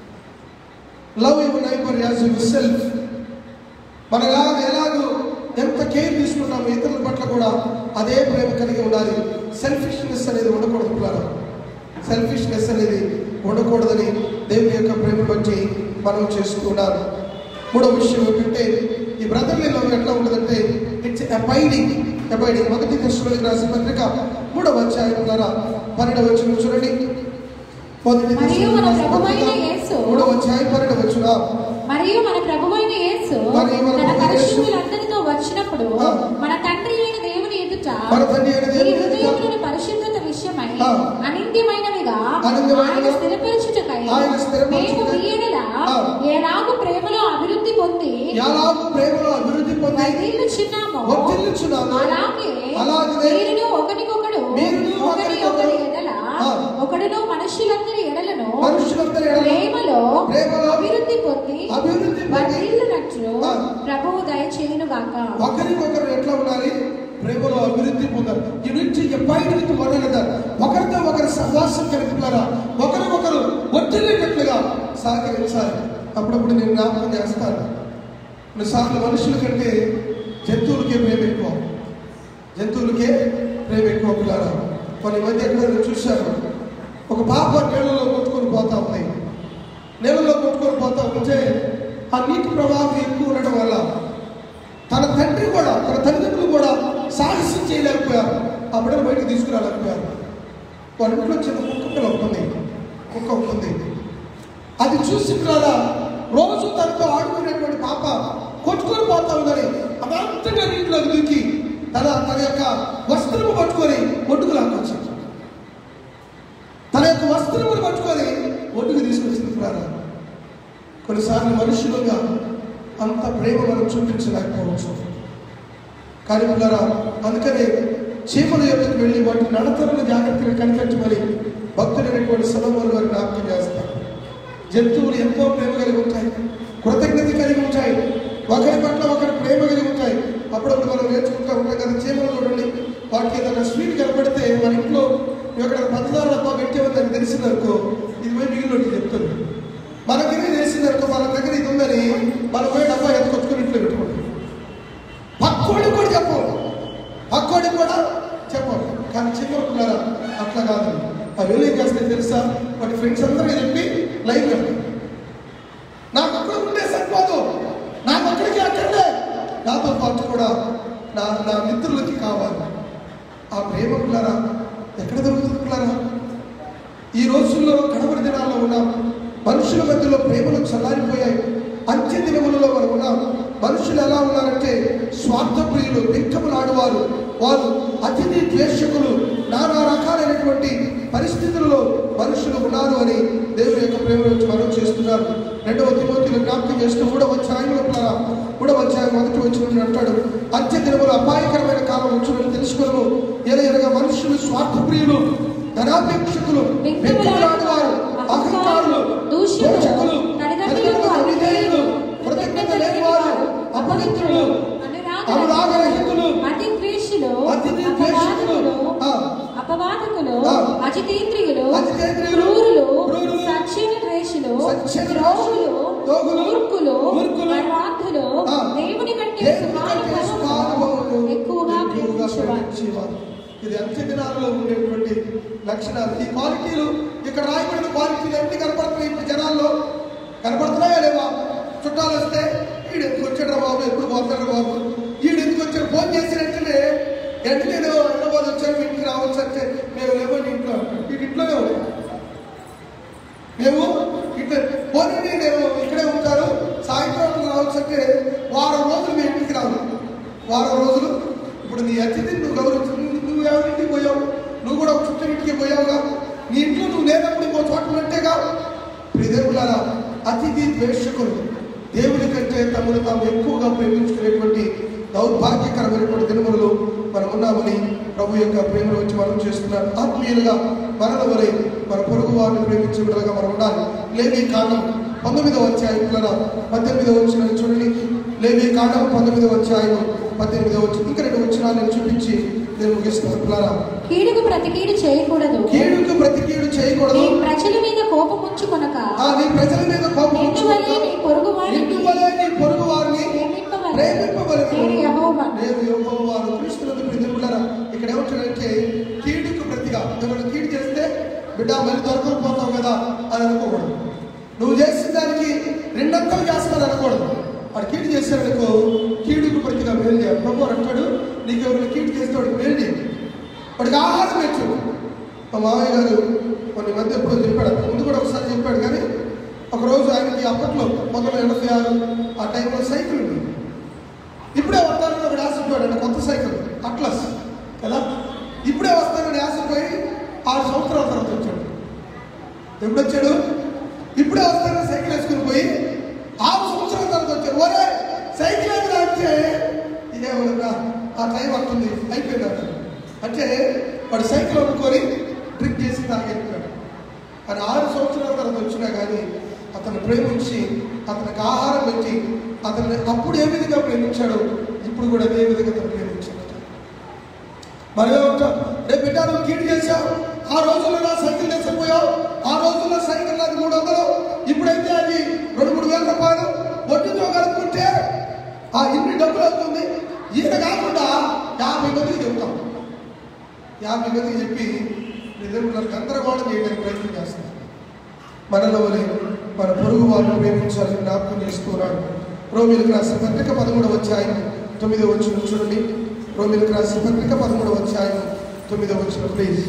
love your neighbour as yourself మన ఎలాగ ఎలాగో ఎంత కేర్ తీసుకుంటామో ఇతరుల పట్ల కూడా అదే ప్రేమ కలిగి ఉండాలి సెల్ఫిష్నెస్ అనేది ఉండకూడదు పిల్లలు సెల్ఫిష్నెస్ అనేది ఉండకూడదని దేవుని యొక్క ప్రేమ బట్టి మనం చేస్తూ ఉండాలి మూడో విషయం ఏంటంటే ఈ బ్రదర్లీ లవ్ ఎట్లా ఉంటుందంటే ఇట్స్ అబైడింగ్ అబైడింగ్ మొదటి దశలోకి రాసిన పత్రిక మూడవ అధ్యాయం ద్వారా పన్నెండవ వచ్చిన చూడండి మొదటి మరియు మన దశలోకి రాసిన ప్రభువైన పత్రిక యేసు మూడవ అధ్యాయం పన్నెండవ వచ్చిన మరియు మన ప్రభువైన యేసు మరియు మన తన ప్రభువైన యేసు పరిశుద్ధులందరితో వచ్చినప్పుడు ఆ. మన తండ్రి అయిన దేవుని ఎదుట మన తండ్రి అయిన ఈ దేవుని ఎదుట హృదయములను పరిశుద్ధత విషయమై ఆ. అనింద్యమైనవిగా అనింద్యమైనవిగా ఆయన స్థిరపరచుటకై ఆయన స్థిరపరచుటకై మేము ఈ ఎడల ఆ. ఏలాగు ప్రేమలో అభివృద్ధి పొంది ఎలాగూ ప్రేమలో అభివృద్ధి పొంది వర్ధిల్లుచున్నామో వర్ధిల్లుచున్నామో అలాగే అలాగనే మీరును ఒకరికొకడు మీరును ఒకరి ఒకరికొకరు ఒకరి ఎడల ఆ. ఒకడును మనుషులందరి ఎడలను మనుషులందరి ఎడల ప్రేమలో ప్రేమలో అభివృద్ధి పొంది అభివృద్ధి పొంది వర్ధిల్లునట్లు ఆ. ప్రభువు దయచేయునుగాక ఒకరికొకరు ఎట్లా ఉండాలి ప్రేమలో అభివృద్ధి పొందాలి ఈ నుంచి ఎప్పటి నుంచి మొదలెడతారు ఒకరితో ఒకరు సహవాసం కలుపుతారా ఒకరికొకరు ఒత్తిడినట్లుగా సహకరించాలి అప్పుడప్పుడు నేను జ్ఞాపకం చేస్తాను కొన్నిసార్లు మనుషుల కంటే జంతువులకే ప్రేమ ఎక్కువ జంతువులకే ప్రేమ ఎక్కువ పిల్లరా కొన్ని మధ్య ఎక్కడ నేను చూశాను ఒక పాప నీళ్ళలో కొట్టుకొని పోతా ఉంది నీళ్ళలో కొట్టుకొని పోతా ఉంటే ఆ నీటి ప్రవాహం ఎక్కువ ఉండడం వల్ల తన తండ్రి కూడా తన తల్లిదండ్రులు కూడా సాహసం చేయలేకపోయారు ఆ బిడ్డను బయటకు తీసుకురాలేకపోయారు వాళ్ళ ఇంట్లో చిన్న కుక్క పిల్ల ఉంటుంది కుక్క ఉంటుంది అది చూసి పిల్లల రోజు తనతో ఆడుకునేటువంటి పాప కొట్టుకొని పోతా ఉందని అవంతగా నీటిలోకి దూకి తన తన యొక్క వస్త్రము పట్టుకొని ఒడ్డుకు లాక్కొచ్చింది తన యొక్క వస్త్రమును పట్టుకొని ఒడ్డుకు తీసుకొచ్చింది పిల్లల కొన్నిసార్లు మనుషులుగా అంత ప్రేమ మనం చూపించలేకపోవచ్చు కానీ పిల్లరా అందుకనే చీమల యొక్కకు వెళ్ళి వాటి నడతలను జాగ్రత్తగా కనిపించమని భక్తులైనటువంటి సలములు వారి జ్ఞాపకం చేస్తారు జంతువులు ఎంతో ప్రేమ కలిగి ఉంటాయి కృతజ్ఞత కలిగి ఉంటాయి ఒకరి పట్ల ఒకరి ప్రేమ కలిగి ఉంటాయి అప్పుడప్పుడు మనం నేర్చుకుంటూ ఉంటాం కదా చీమలు చూడండి వాటికి ఏదైనా స్వీట్ కనపడితే మన ఇంట్లో ఎక్కడ పంచదార డబ్బా పెట్టే ఉందని తెలిసిందనుకో ఇది పోయి మిగిలినట్టు చెప్తుంది మనకి తెలిసిందనుకో మన దగ్గర ఇది ఉందని మనం పోయి డబ్బా ఎత్తుకొచ్చుకొని ఇంట్లో పెట్టుకుంటాం పక్కోడికి కూడా చెప్పవు పక్కోడికి కూడా చెప్పవు కానీ చిన్నపిల్లరా అట్లా కాదు అవి వెళ్ళి ఏం చేస్తాయి తెలుసా వాటి ఫ్రెండ్స్ అందరికీ చెప్పి లైన్ కడతాయి నాకు అక్కడ ఉంటే సరిపోదు నాకు అక్కడికి అక్కడే నాతో పాటు కూడా నా నా మిత్రులకి కావాలి ఆ ప్రేమ పిల్లరా ఎక్కడ దొరుకుతుంది పిల్లరా ఈ రోజుల్లో కడవరి దినాల్లో ఉన్నాం మనుషుల మధ్యలో ప్రేమలు చల్లారిపోయాయి అంత్య దినములలో మనం ఉన్నాం మనుషులు ఎలా ఉన్నారంటే స్వార్థప్రియులు వింకములాడువారు వారు అతిథి ద్వేషకులు నానా రకాలైనటువంటి పరిస్థితులలో మనుషులు ఉన్నారు అని దేవుని యొక్క ప్రేమ నుంచి మనం చేస్తున్నారు రెండవ తిమోతిలో జ్ఞాపకం చేస్తూ మూడవ అధ్యాయంలో ద్వారా మూడవ అధ్యాయం మొదటి వచ్చిన అంటాడు అంత్య దినములు అపాయకరమైన కాలం వచ్చునని తెలుసుకోను ఏదైనా మనుషులు స్వార్థప్రియులు ధనాపేక్షకులు వ్యక్తులాడువారు అహంకారులు దోషకులు తల్లిదండ్రులకు అవిధేయులు కృతజ్ఞత లేనివారు అపవిత్రులు అనురాగరహితులు అతి ద్వేషులు అతి ద్వేషులు, అపవాదకులు ఆ. అపవాదకులు ఆ. అజితేంద్రియులు అజితేంద్రియులు, క్రూరులు క్రూరులు, సత్యన ద్వేషులు సత్యన ద్రోహులు ద్రోహులు, మూర్ఖులు మూర్ఖులు, పరార్థులు ఆ. దేవుని కంటే దేవుని కంటే సుఖానుభవమును సుఖానుభవమును ఎక్కువగా ఎక్కువగా ప్రేమించేవారు ప్రేమించేవారు. ఇది అంత్య దినాల్లో ఉండేటువంటి లక్షణాలు ఈ క్వాలిటీలు ఇక్కడ రాయబడిన క్వాలిటీలు అన్ని కనపడుతున్నాయి ఇప్పుడు జనాల్లో కనపడుతున్నాయా లేవా చుట్టాలు వస్తే ఈడు ఎందుకు వచ్చాడు బాబు ఎప్పుడు పోతాడు బాబు ఈడు ఎందుకు వచ్చాడు ఫోన్ చేసిన వెంటనే వెంటనే నేను హైదరాబాద్ వచ్చాను మీ ఇంటికి రావచ్చు అంటే మేము లేవో నీ ఇంట్లో ఈ ఇంట్లోనే ఉన్నాం మేము ఇట్లా పోనీ నేను ఇక్కడే ఉంటాను సాయంత్రం అట్లా రావచ్చు అంటే వారం రోజులు మీ ఇంటికి రావు వారం రోజులు ఇప్పుడు నీ అతిథిని నువ్వు గౌరవించు నువ్వు ఎవరింటికి పోయావు నువ్వు కూడా ఒక చుట్టూ ఇంటికి పోయావుగా నీ ఇంట్లో నువ్వు లేనప్పుడు ఇంకో చోట ఉన్నట్టేగా ప్రియదేవులారా అతిథి ద్వేషకులు దేవుని కంటే తమను తాము ఎక్కువగా ప్రేమించుకునేటువంటి దౌర్భాగ్యకరమైనటువంటి దినములలో మనం ఉన్నామని ప్రభు యొక్క ప్రేమను వచ్చి మనం చేస్తున్నారు ఆత్మీయులుగా మరల వలె మన పొరుగు వారిని ప్రేమించే విధంగా మనం ఉండాలి లేవి కాండం పంతొమ్మిదవ అధ్యాయం పిల్లల పద్దెనిమిదవ వచ్చిన చూడండి లేవి కాండం పంతొమ్మిదవ అధ్యాయం పద్దెనిమిదవ వచ్చి ఇంకా రెండు వచ్చిన నేను చూపించి నేను ముగిస్తాను పిల్లరా కీడుకు ప్రతి కీడు చేయకూడదు కీడుకు ప్రతి కీడు చేయకూడదు నీ ప్రజల మీద కోపం ఉంచుకొనక ఆ నీ ప్రజల మీద కోపం నిన్ను వలె నీ పొరుగు నిన్ను వారిని వలె నీ పొరుగు వారిని ప్రేమింపవలెను. ప్రేమింపవలెను. నేను యెహోవా. నేను యెహోవాను. క్రీస్తునందు ప్రియమిత్రులారా, ఇక్కడ ఏమంటాడంటే కీడుకు ప్రతిగా ఎవరైనా కీడు చేస్తే బిడ్డ మళ్ళీ దొరకకపోతావు కదా అని అనుకోకూడదు నువ్వు చేసిన దానికి రెండంతలు చేస్తాను అనకూడదు వాడు కీడు చేశాడనుకో కీడుకు ప్రతిగా మేలు చేయాలి ప్రభు అంటాడు నీకు ఎవరైనా కీడు చేస్తే వాడికి మేలు చేయాలి వాడికి ఆహారం పెట్టు మా మామయ్య గారు కొన్ని మధ్య ఎప్పుడో చెప్పాడు ముందు కూడా ఒకసారి చెప్పాడు కానీ ఒకరోజు ఆయనకి అప్పట్లో పంతొమ్మిది ఎనభై ఆరు ఆ టైంలో సైకిల్ ఉంది ఇప్పుడే వస్తానని ఒకటి ఆశపోయాడు అంటే కొత్త సైకిల్ అట్లస్ కదా ఇప్పుడే వస్తానని ఆశపోయి ఆరు సంవత్సరాల తర్వాత వచ్చాడు ఎప్పుడు వచ్చాడు ఇప్పుడే వస్తానని సైకిల్ వేసుకుని పోయి ఆరు సంవత్సరాల తర్వాత వచ్చాడు ఒరే సైకిల్ ఎదురు అంటే ఇదేమన్నా ఆ టైం వస్తుంది అయిపోయింది అంటాడు అంటే వాడు సైకిల్ అనుకొని డ్రింక్ చేసి తాగెళ్ళిపోయాడు అని ఆరు సంవత్సరాల తర్వాత వచ్చినా కానీ అతను ప్రేమించి అతనికి ఆహారం పెట్టి అతన్ని అప్పుడు ఏ విధంగా ప్రేమించాడో ఇప్పుడు కూడా అదే విధంగా అతను ప్రేమించాడు మరి ఉంటాం రేపు బిడ్డ నువ్వు కీడు చేశావు ఆ రోజుల్లో నా సైకిల్ తెచ్చిపోయావు ఆ రోజుల్లో సైకిల్ అది మూడు వందలు ఇప్పుడైతే అది రెండు మూడు వేల రూపాయలు వడ్డీతో కలుపుకుంటే ఆ ఇన్ని డబ్బులు అవుతుంది ఈయన కాకుండా యాభై మందికి చెప్తాం యాభై మందికి చెప్పి నిజంగా గందరగోళం చేయడానికి ప్రయత్నం చేస్తాం మనలో వలె మన పొరుగు వారిని ప్రేమించాలని జ్ఞాపకం చేస్తున్నాడు రోమిలకు రాసిన పత్రిక పదమూడవ అధ్యాయం తొమ్మిదవ వచ్చిన చూడండి రోమిలకు రాసిన పత్రిక పదమూడవ అధ్యాయం తొమ్మిదవ వచ్చిన ప్లీజ్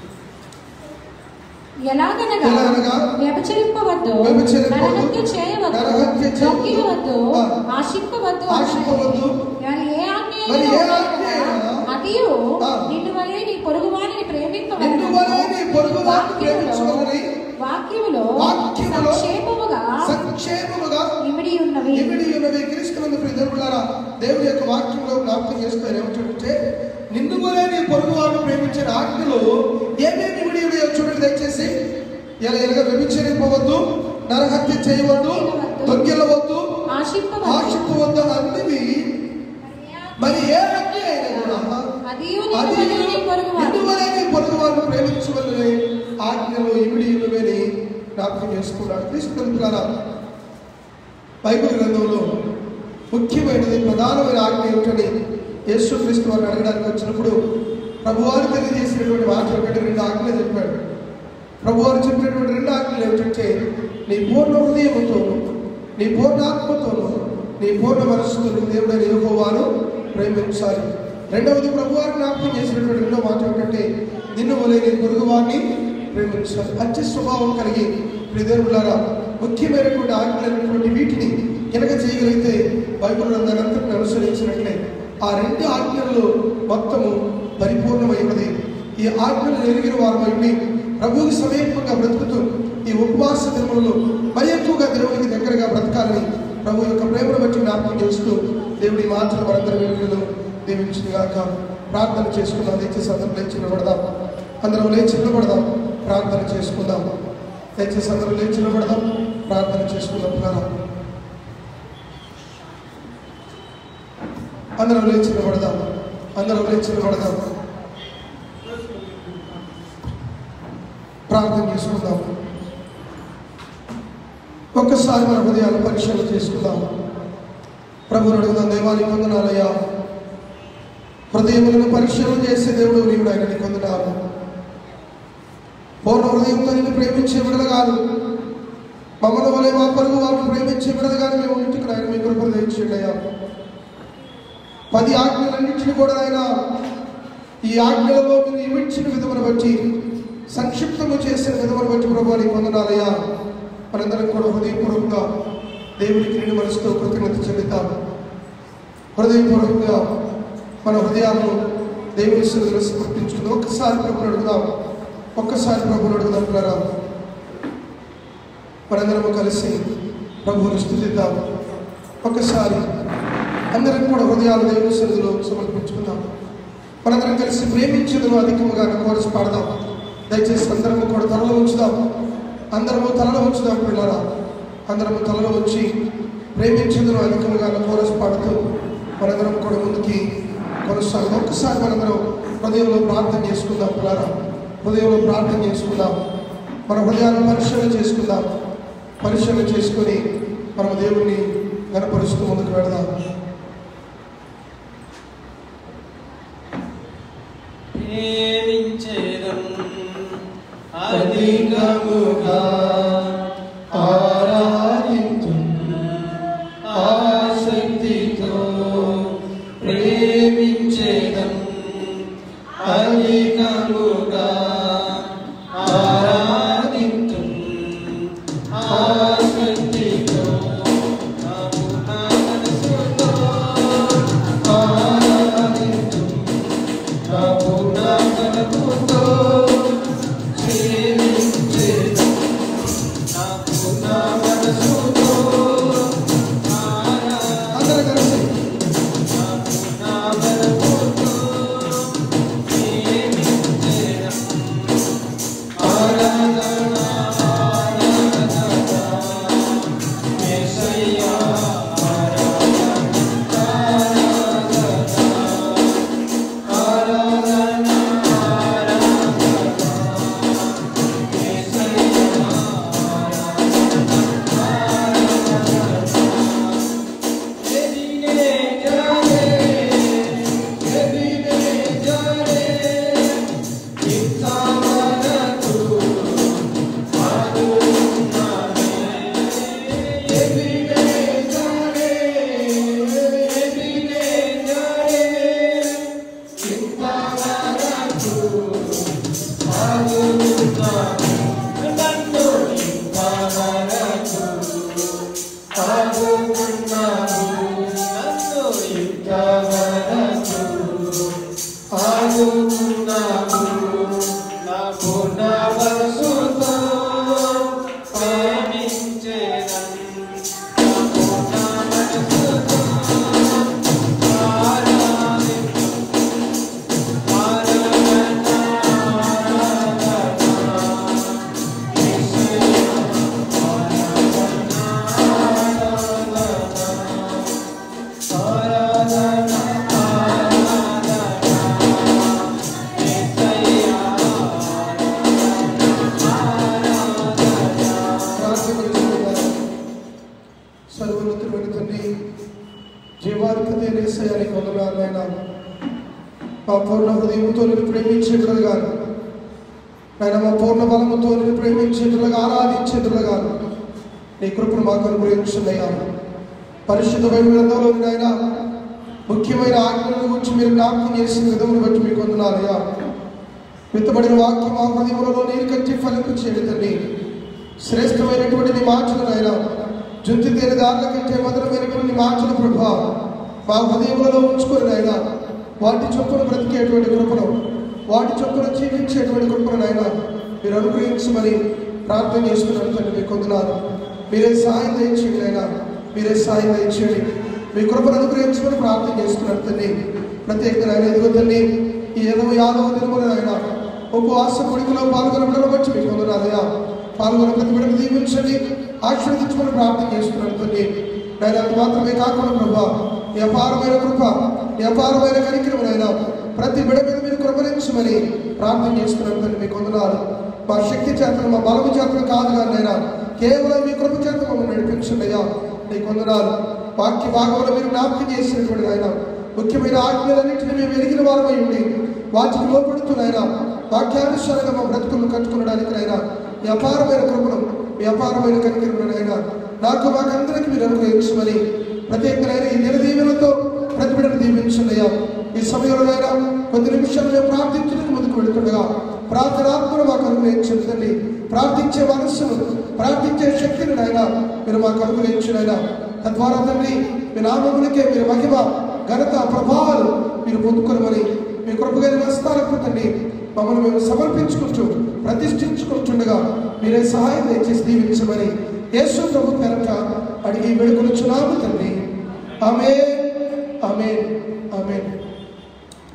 ఎలాగనగా ఎలాగనగా వ్యభిచరింపవద్దు వ్యభిచరింపవద్దు, నరహత్య చేయవద్దు నరహత్య చేయవద్దు, దొంగిలవద్దు ఆ, ఆశింపవద్దు ఆశింపవద్దు, మరి ఏ ఆజ్ఞ మరి ఏ అయినా ఆజ్ఞ అయినా, అదియు ఆ, నిన్ను వలె నీ పొరుగు వారిని ప్రేమింపవలెను. నిన్ను వలె నీ పొరుగు వారిని వాక్యములో- ప్రేమించవలెని వాక్యములో వాక్యములో సంక్షేమముగా సంక్షేమముగా ఇమిడి ఉన్నవి ఇమిడి ఉన్నది క్రీస్తునందు ప్రియదేవులారా దేవుని యొక్క వాక్యంలో జ్ఞాపకం చేస్తారు ఏమిటంటే నిన్ను వలే నీ పొరుగు వారిని ప్రేమించిన ఆజ్ఞలో ఏమేమి ఇమిడి ఉన్నాయో చూడండి దయచేసి ఇలా ఎలాగ వ్యభిచరింపవద్దు నరహత్య చేయవద్దు దొంగిలవద్దు ఆశింపవద్దు ఆశింపవద్దు అన్నవి మరి ఏ ఆజ్ఞ అయినా కూడా అదియు అది నిన్ను వలె నీ పొరుగు వారిని నిన్ను వలే నీ పొరుగు వారిని ప్రేమించవలనే ఆజ్ఞలో ఇమిడి ఉన్నవని జ్ఞాపకం చేసుకున్నాడు క్రీస్తులారా బైబిల్ గ్రంథంలో ముఖ్యమైనది ప్రధానమైన ఆజ్ఞ ఏమిటని యేసుక్రీస్తు వారిని అడగడానికి వచ్చినప్పుడు ప్రభువారు తెలియజేసినటువంటి మాటలు ఒకటి రెండు ఆజ్ఞలు చెప్పాడు ప్రభువారు చెప్పినటువంటి రెండు ఆజ్ఞలు ఏమిటంటే నీ పూర్ణ హృదయముతోను నీ పూర్ణ ఆత్మతోను నీ పూర్ణ మనస్సుతో దేవుడైన యెహోవాను ప్రేమించాలి రెండవది ప్రభువారు జ్ఞాపకం చేసినటువంటి రెండో మాట ఏమిటంటే నిన్ను వలె నీ పొరుగు వారిని ప్రేమించాలి అత్య స్వభావం కలిగి ప్రియదేవులారా ముఖ్యమైనటువంటి ఆజ్ఞలైనటువంటి వీటిని కనుక చేయగలిగితే బైబిల్ గ్రంథానంతటిని అనుసరించినట్లే ఆ రెండు ఆజ్ఞలలో మొత్తము పరిపూర్ణమైనది ఈ ఆజ్ఞలు ఎరిగిన వారమైంది ప్రభువుకి సమీపంగా బ్రతుకుతూ ఈ ఉపవాస దినములలో మరి ఎక్కువగా దేవునికి దగ్గరగా బ్రతకాలని ప్రభు యొక్క ప్రేమను బట్టి జ్ఞాపకం చేస్తూ దేవుడి మాటలు మనందరి వెలుగులో దీవించినగాక ప్రార్థన చేసుకుందాం దయచేసి అందరం లేచి నిలబడదాం అందరం లేచి నిలబడదాం ప్రార్థన చేసుకుందాం దయచేసి అందరం లేచి నిలబడదాం ప్రార్థన చేసుకుందాం పిల్లరా అందరం లేచి నిలబడదాం అందరం లేచి నిలబడదాం ప్రార్థన చేసుకుందాం ఒక్కసారి మన హృదయాలు పరిశీలన చేసుకుందాం ప్రభుని అడుగుదాం దేవానికి వందనాలయ్యా హృదయములను పరిశీలన చేసే దేవుడు నీవు ఆయన నీకు వందనాలు పూర్ణ హృదయంతో నిన్ను ప్రేమించే విడద కాదు మమ్మల్ని వలె మా పరుగు వారిని ప్రేమించే విడద కాదు మేము ఇంటికి ఆయన మీ కృపను తెచ్చేయండి అయ్యా పది ఆజ్ఞలన్నింటినీ కూడా ఆయన ఈ ఆజ్ఞలలో మీరు ఇమించిన విధమును బట్టి సంక్షిప్తము చేసిన విధమును బట్టి ప్రభు నీకు వందనాలయ్యా మనందరం కూడా హృదయపూర్వకంగా దేవునికి నిండు మనసుతో కృతజ్ఞత చెల్లిద్దాం హృదయపూర్వకంగా మన హృదయాలను దేవుని సన్నిధిలో సమర్పించుకుందాం ఒక్కసారి ప్రభుని అడుగుదాం ఒక్కసారి ప్రభుని అడుగుదాం పిల్లరా మనందరము కలిసి ప్రభువుని స్థుతిద్దాం ఒక్కసారి అందరం కూడా హృదయాలు దేవుని సన్నిధిలో సమర్పించుకుందాం మనందరం కలిసి ప్రేమించదును అధికముగా కోరసి పాడదాం దయచేసి అందరము కూడా తలలో ఉంచుదాం అందరము తలలో ఉంచుదాం పిల్లరా అందరము తలలో ఉంచి ప్రేమించదును అధికముగా కోరసి పాడుతూ మనందరం కూడా ముందుకి కొనసాగుదాం ఒక్కసారి మనందరం హృదయంలో ప్రార్థన చేసుకుందాం పిల్లరా హృదయంలో ప్రార్థన చేసుకుందాం మన హృదయాన్ని పరిశీలన చేసుకుందాం పరిశీలన చేసుకొని మనం దేవుణ్ణి గనపరుస్తూ ముందుకు వెళదాం ప్రేమించేదం అధికముగా ఆరాధించు ఆసక్తితో ప్రేమించేదం అధికముగా ఆరాధింతు ఆసక్తితో నాకు నా మనసుతో ఆరాధింతు నాకు నా మనసుతో ప్రేమించేదం నాకు నా మనసుతో ఆరాధింతు అందరూ కలిసి ప్రార్థన చేసుకుందాం. సర్వోన్నతుడైన తండ్రి జీవాధిపతి నేసయానికి వందనాలు నాయనా మా పూర్ణ హృదయంతో నేను ప్రేమించేట్లుగా ఆయన మా పూర్ణ బలముతో నేను ప్రేమించేట్లుగా ఆరాధించేట్లుగా నీ కృపను మాకు అనుగ్రహించున్నాయా పరిశుద్ధ బైబిలంలో నాయన ముఖ్యమైన ఆజ్ఞలను గురించి మీరు జ్ఞాపకం చేసిన విధమును బట్టి మీకు వందనాలయ్యా విత్తబడిన వాక్యం మా హృదయములలో నీరు కట్టి ఫలింపు చేయడం తండ్రి శ్రేష్టమైనటువంటి నీ మాటలు నాయన జుంతి తేని దారుల కంటే మధురమైనటువంటి నీ మాటలు ప్రభా మా హృదయములలో ఉంచుకొని నాయన వాటి చొప్పున బ్రతికేటువంటి కృపను వాటి చొప్పున జీవించేటువంటి కృపను నాయన మీరు అనుగ్రహించమని ప్రార్థన చేస్తున్నాను తండ్రి మీకు వందనాలు మీరే సాయం దయచేయండి నాయన మీరే సాయం దయచేయండి మీ కృపను అనుగ్రహించమని ప్రార్థన చేస్తున్నాను తండ్రి ప్రత్యేక నాయన ఎదుగు తండ్రి ఈ ఇరవై ఆరవ దినమున నాయన ఉపవాస కొడుకులో పాల్గొనడం బట్టి మీకు వందనాలయ్యా పాల్గొన ప్రతి బిడ్డను దీవించండి ఆశీర్వదించమని ప్రార్థన చేస్తున్నాను తండ్రి నేను అంత మాత్రమే కాకుండా ప్రభా నీ అపారమైన కృప నీ అపారమైన కనికరమునైనా ప్రతి బిడ మీద మీరు కృపణించమని ప్రార్థన చేస్తున్నాను తండ్రి మీకు వందనాలు మా శక్తి చేతను మా బలము చేతను కాదు కానీ నైనా కేవలం మీ కృప చేత మమ్మల్ని నడిపించండి అయ్యా నీకు వందనాలు వాక్య భాగంలో మీరు జ్ఞాపకం చేసినటువంటి ఆయన ముఖ్యమైన ఆజ్ఞలన్నింటినీ మేము వెలిగిన వారమై ఉండి వాటికి లోపడుతున్నాయినా వాక్యానుసారంగా మా బ్రతుకులను కట్టుకునడానికి నైనా మీ అపారమైన కృపను మీ అపారమైన కనికరములనైనా నాకు మాకందరికీ మీరు అనుగ్రహించమని ప్రత్యేకమైన ఈ నిరదీవులతో ప్రతి బిడ్డను దీవించండి అయ్యా ఈ సమయంలోనైనా కొద్ది నిమిషాలు మేము ప్రార్థించడానికి ముందుకు వెళుతుండగా ప్రార్థనాత్మను మాకు అనుగ్రహించండి తండ్రి ప్రార్థించే మనస్సును ప్రార్థించే శక్తిని నాయన మీరు మాకు అనుగ్రహించినైనా తద్వారా తండ్రి మీ నామమునికే మీరు మహిమ ఘనత ప్రభావాలు మీరు పొందుకొనమని మీ కృపగలి వస్తాలకు తండ్రి మమ్మల్ని మేము సమర్పించుకుంటూ ప్రతిష్ఠించుకుంటుండగా మీరే సహాయం దయచేసి దీవించమని యేసు ప్రభు పేరట అడిగి వేడుకొనుచున్నాము తండ్రి ఆమె ఆమె ఆమె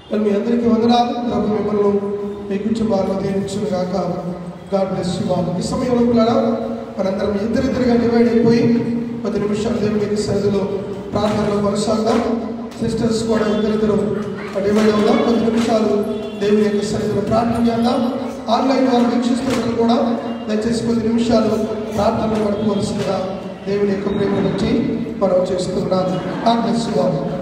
మరి మీ అందరికీ వందనాలు ప్రభు మిమ్మల్ని మీ కుటుంబాలను దీవించును గాక గాడ్ బ్లెస్ యు ఆల్ ఈ సమయంలో కూడా మనందరం ఇద్దరిద్దరిగా డివైడ్ అయిపోయి పది నిమిషాలు దేవుని యొక్క సన్నిధిలో ప్రార్థనలో కొనసాగుదాం సిస్టర్స్ కూడా ఇద్దరిద్దరు డివైడ్ అవుదాం పది నిమిషాలు దేవుని యొక్క సన్నిధిలో ప్రార్థన చేద్దాం ఆన్లైన్ వారు వీక్షిస్తున్నట్లు కూడా దయచేసి పది నిమిషాలు ప్రార్థనలు గడపవలసిందిగా దేవుని యొక్క ప్రేమ నుంచి మనం చేస్తున్నాం God bless you all.